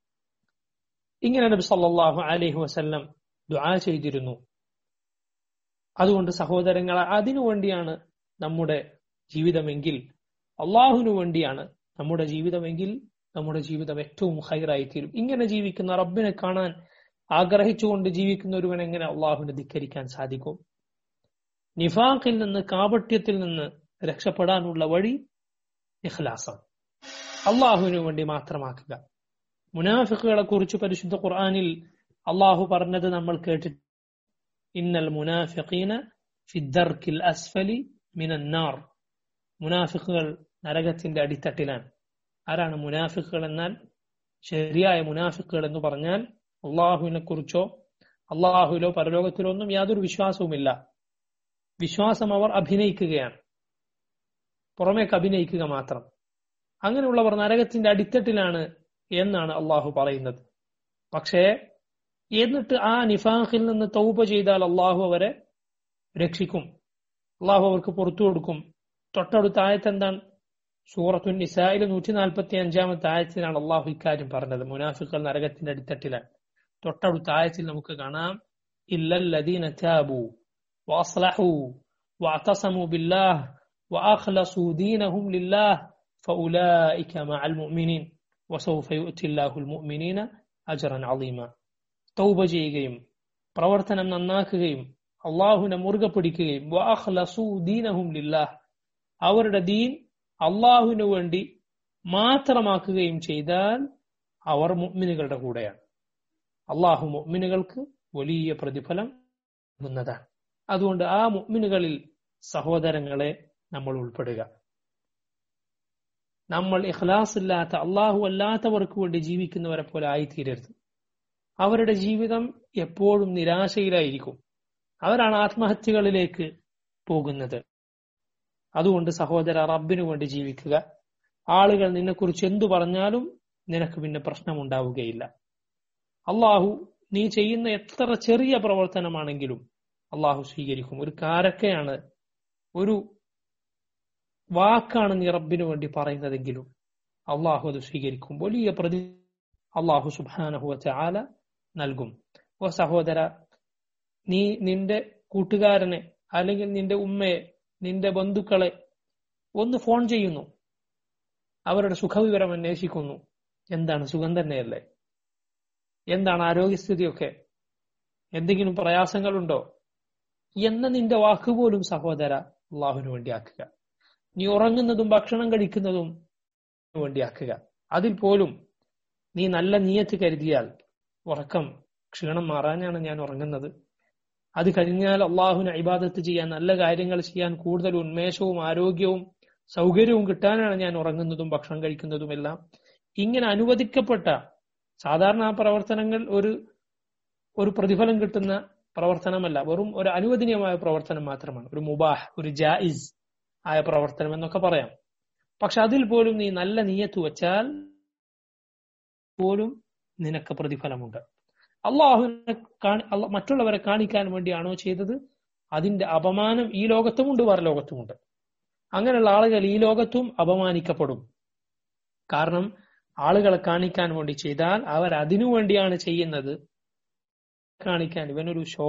Speaker 1: ഇങ്ങനെ നബി സല്ലല്ലാഹു അലൈഹി വസല്ലം ദുആ ചെയ്തിരുന്നു അതുകൊണ്ട് സഹോദരങ്ങളെ അതിനു വേണ്ടിയാണ് നമ്മുടെ ജീവിതമെങ്കിൽ അള്ളാഹുവിനു വേണ്ടിയാണ് നമ്മുടെ ജീവിതമെങ്കിൽ നമ്മുടെ ജീവിതം ഏറ്റവും ഹൈറായി തീരും ഇങ്ങനെ ജീവിക്കുന്ന റബ്ബിനെ കാണാൻ ആഗ്രഹിച്ചുകൊണ്ട് ജീവിക്കുന്ന ഒരുവൻ എങ്ങനെ അള്ളാഹുവിനെ ധിക്കരിക്കാൻ സാധിക്കും നിഫാഖിൽ നിന്ന് കാപട്യത്തിൽ നിന്ന് രക്ഷപ്പെടാനുള്ള വഴി ഇഖ്ലാസം അള്ളാഹുവിനു വേണ്ടി മാത്രമാക്കുക മുനാഫിക്കുകളെ കുറിച്ച് പരിശുദ്ധ ഖുർആനിൽ അള്ളാഹു പറഞ്ഞത് നമ്മൾ കേട്ടിട്ട് ഇന്നൽ മുനാഫിഖീന ഫിദ്ദർക്കിൽ അസ്ഫലി മിനന്നാർ മുനാഫിക്കുകൾ നരകത്തിന്റെ അടിത്തട്ടിലാണ് ആരാണ് മുനാഫിക്കുകൾ എന്നാൽ ശരിയായ മുനാഫിക്കുകൾ എന്ന് പറഞ്ഞാൽ അള്ളാഹുവിനെ കുറിച്ചോ അള്ളാഹുവിലോ പരലോകത്തിലോ ഒന്നും യാതൊരു വിശ്വാസവുമില്ല വിശ്വാസം അവർ അഭിനയിക്കുകയാണ് പുറമേക്ക് അഭിനയിക്കുക മാത്രം അങ്ങനെയുള്ളവർ നരകത്തിന്റെ അടിത്തട്ടിലാണ് എന്നാണ് അള്ളാഹു പറയുന്നത് പക്ഷേ എന്നിട്ട് ആ നിഫാഖിൽ നിന്ന് തൗബ ചെയ്താൽ അള്ളാഹു അവരെ രക്ഷിക്കും അള്ളാഹു അവർക്ക് പുറത്തു കൊടുക്കും തൊട്ടടുത്ത ആയത്ത് എന്താണ് സൂറത്തു നിസായിലെ നൂറ്റി നാൽപ്പത്തി അഞ്ചാമത്തെ ആയത്തിലാണ് അള്ളാഹു ഇക്കാര്യം പറഞ്ഞത് മുനാഫിക്കൽ നരകത്തിന്റെ അടിത്തട്ടിലാണ് തൊട്ടടുത്ത ആയത്തിൽ നമുക്ക് കാണാം ഇല്ലല്ലദീന താബു واصلحوا واعتصموا بالله واخلصوا دينهم لله فاولئك مع المؤمنين وسوف يؤتي الله المؤمنين اجرا عظيما തൗബ ചെയ്യുകയും പ്രവർത്തനം നന്നാക്കുകയും അള്ളാഹുവിനെ മുറുകെ പിടിക്കുകയും വഅഖ്ലസൂ ദീനഹും ലില്ലാഹ് അവരുടെ ദീൻ അള്ളാഹുവിനു വേണ്ടി മാത്രമാക്കുകയും ചെയ്താൽ അവർ മുഅ്മിനുകളുടെ കൂടെയാണ് അള്ളാഹു മുഅ്മിനുകൾക്ക് വലിയ പ്രതിഫലം നൽകുന്നതാണ് അതുകൊണ്ട് ആ മുഅ്മിനുകളിൽ സഹോദരങ്ങളെ നമ്മൾ ഉൾപ്പെടുക നമ്മൾ ഇഖ്ലാസ് ഇല്ലാത്ത അള്ളാഹു അല്ലാത്തവർക്ക് വേണ്ടി ജീവിക്കുന്നവരെ പോലെ ആയിത്തീരരുത് അവരുടെ ജീവിതം എപ്പോഴും നിരാശയിലായിരിക്കും അവരാണ് ആത്മഹത്യകളിലേക്ക് പോകുന്നത് അതുകൊണ്ട് സഹോദര റബ്ബിനു വേണ്ടി ജീവിക്കുക ആളുകൾ നിന്നെക്കുറിച്ച് എന്തു പറഞ്ഞാലും നിനക്ക് പിന്നെ പ്രശ്നമുണ്ടാവുകയില്ല അള്ളാഹു നീ ചെയ്യുന്ന എത്ര ചെറിയ പ്രവർത്തനമാണെങ്കിലും അള്ളാഹു സ്വീകരിക്കും ഒരു കാരക്കയാണ് ഒരു വാക്കാണ് നീ റബ്ബിനു വേണ്ടി പറയുന്നതെങ്കിലും അള്ളാഹു അത് സ്വീകരിക്കും വലിയ പ്രതി അള്ളാഹു സുബാനഹുവ ചാല നൽകും ഓ സഹോദര നീ നിന്റെ കൂട്ടുകാരനെ അല്ലെങ്കിൽ നിന്റെ ഉമ്മയെ നിന്റെ ബന്ധുക്കളെ ഒന്ന് ഫോൺ ചെയ്യുന്നു അവരുടെ സുഖവിവരം അന്വേഷിക്കുന്നു എന്താണ് സുഖം തന്നെയല്ലേ എന്താണ് ആരോഗ്യസ്ഥിതിയൊക്കെ എന്തെങ്കിലും പ്രയാസങ്ങളുണ്ടോ എന്ന നിന്റെ വാക്കുപോലും സഹോദര അള്ളാഹുവിന് വേണ്ടി ആക്കുക നീ ഉറങ്ങുന്നതും ഭക്ഷണം കഴിക്കുന്നതും വേണ്ടിയാക്കുക അതിൽ പോലും നീ നല്ല നീയത്ത് കരുതിയാൽ ഉറക്കം ക്ഷീണം മാറാനാണ് ഞാൻ ഉറങ്ങുന്നത് അത് കഴിഞ്ഞാൽ അള്ളാഹുവിന് ഇബാദത്ത് ചെയ്യാൻ നല്ല കാര്യങ്ങൾ ചെയ്യാൻ കൂടുതൽ ഉന്മേഷവും ആരോഗ്യവും സൗകര്യവും കിട്ടാനാണ് ഞാൻ ഉറങ്ങുന്നതും ഭക്ഷണം കഴിക്കുന്നതും എല്ലാം ഇങ്ങനെ അനുവദിക്കപ്പെട്ട സാധാരണ ആ പ്രവർത്തനങ്ങൾ ഒരു ഒരു പ്രതിഫലം കിട്ടുന്ന പ്രവർത്തനമല്ല വെറും ഒരു അനുവദനീയമായ പ്രവർത്തനം മാത്രമാണ് ഒരു മുബാഹ് ഒരു ജായിസ് ആയ പ്രവർത്തനം എന്നൊക്കെ പറയാം പക്ഷെ അതിൽ പോലും നീ നല്ല നീയത്ത് വെച്ചാൽ പോലും നിനക്ക് പ്രതിഫലമുണ്ട് അള്ളാഹുവിനെ കാണി മറ്റുള്ളവരെ കാണിക്കാൻ വേണ്ടിയാണോ ചെയ്തത് അതിന്റെ അപമാനം ഈ ലോകത്തുമുണ്ട് പരലോകത്തുമുണ്ട് അങ്ങനെയുള്ള ആളുകൾ ഈ ലോകത്തും അപമാനിക്കപ്പെടും കാരണം ആളുകളെ കാണിക്കാൻ വേണ്ടി ചെയ്താൽ അവർ അതിനു വേണ്ടിയാണ് ചെയ്യുന്നത് കാണിക്കാൻ ഇവനൊരു ഷോ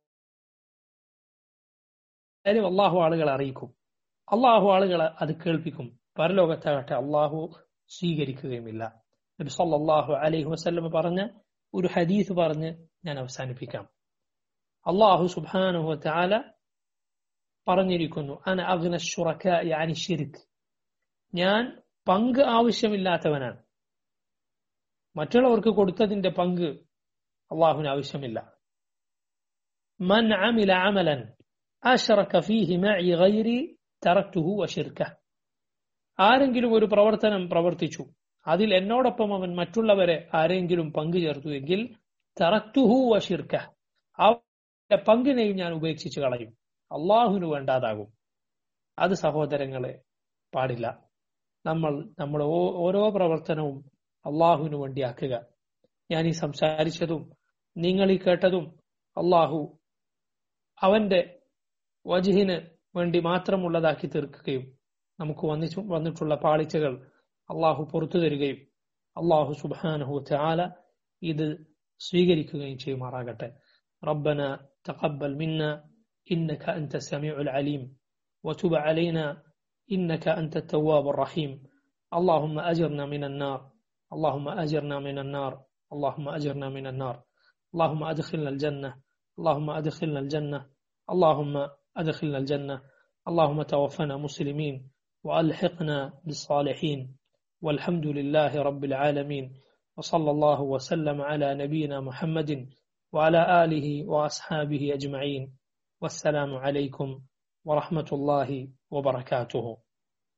Speaker 1: അള്ളാഹു ആളുകളെ അറിയിക്കും അള്ളാഹു ആളുകളെ അത് കേൾപ്പിക്കും പരലോകത്താകട്ടെ അള്ളാഹു സ്വീകരിക്കുകയുമില്ല നബി സല്ലല്ലാഹു അലൈഹി വസല്ലം പറഞ്ഞ ഒരു ഹദീസ് പറഞ്ഞ് ഞാൻ അവസാനിപ്പിക്കാം അള്ളാഹു സുബ്ഹാനഹു വതആല പറഞ്ഞിരിക്കുന്നു അന അഗ്ന ശുറക്കാഇ അനി ശിർക്ക് ഞാൻ പങ്ക് ആവശ്യമില്ലാത്തവനാണ് മറ്റുള്ളവർക്ക് കൊടുത്തതിന്റെ പങ്ക് അള്ളാഹുവിന് ആവശ്യമില്ല മൻ അമില അമലൻ അശറക ഫീഹി മഇ ഗൈരി തറക്തുഹു വശിർക ആരെങ്കിലും ഒരു പ്രവർത്തനം പ്രവർത്തിച്ചു അതിൽ എന്നോടൊപ്പം അവൻ മറ്റുള്ളവരെ ആരെങ്കിലും പങ്കു ചേർത്തു എങ്കിൽ തറക്തുഹു വശിർക ആ പങ്കിനെയും ഞാൻ ഉപേക്ഷിച്ചു കളയും അള്ളാഹുവിന് വേണ്ടാതാകും അത് സഹോദരങ്ങളെ പാടില്ല നമ്മൾ നമ്മുടെ ഓരോ പ്രവർത്തനവും അള്ളാഹുവിന് വേണ്ടിയാക്കുക ഞാൻ ഈ സംസാരിച്ചതും നിങ്ങൾ ഈ കേട്ടതും അള്ളാഹു അവന്റെ വജുഹിന് വേണ്ടി മാത്രമുള്ളതാക്കി തീർക്കുകയും നമുക്ക് വന്നിച്ചു വന്നിട്ടുള്ള പാളിച്ചകൾ അള്ളാഹു പുറത്തു തരികയും അള്ളാഹു സുബാനഹു ചാല ഇത് സ്വീകരിക്കുകയും ചെയ്യുമാറാകട്ടെ ربنا تقبل منا إنك أنت السميع العليم وتب علينا إنك أنت التواب الرحيم اللهم أجرنا من النار اللهم أجرنا من النار اللهم أجرنا من النار اللهم أدخلنا الجنة اللهم أدخلنا الجنة اللهم أدخلنا الجنة اللهم توفنا مسلمين وألحقنا بالصالحين والحمد لله رب العالمين وصلى الله وسلم على نبينا محمد وعلى آله وأصحابه أجمعين والسلام عليكم ورحمة الله وبركاته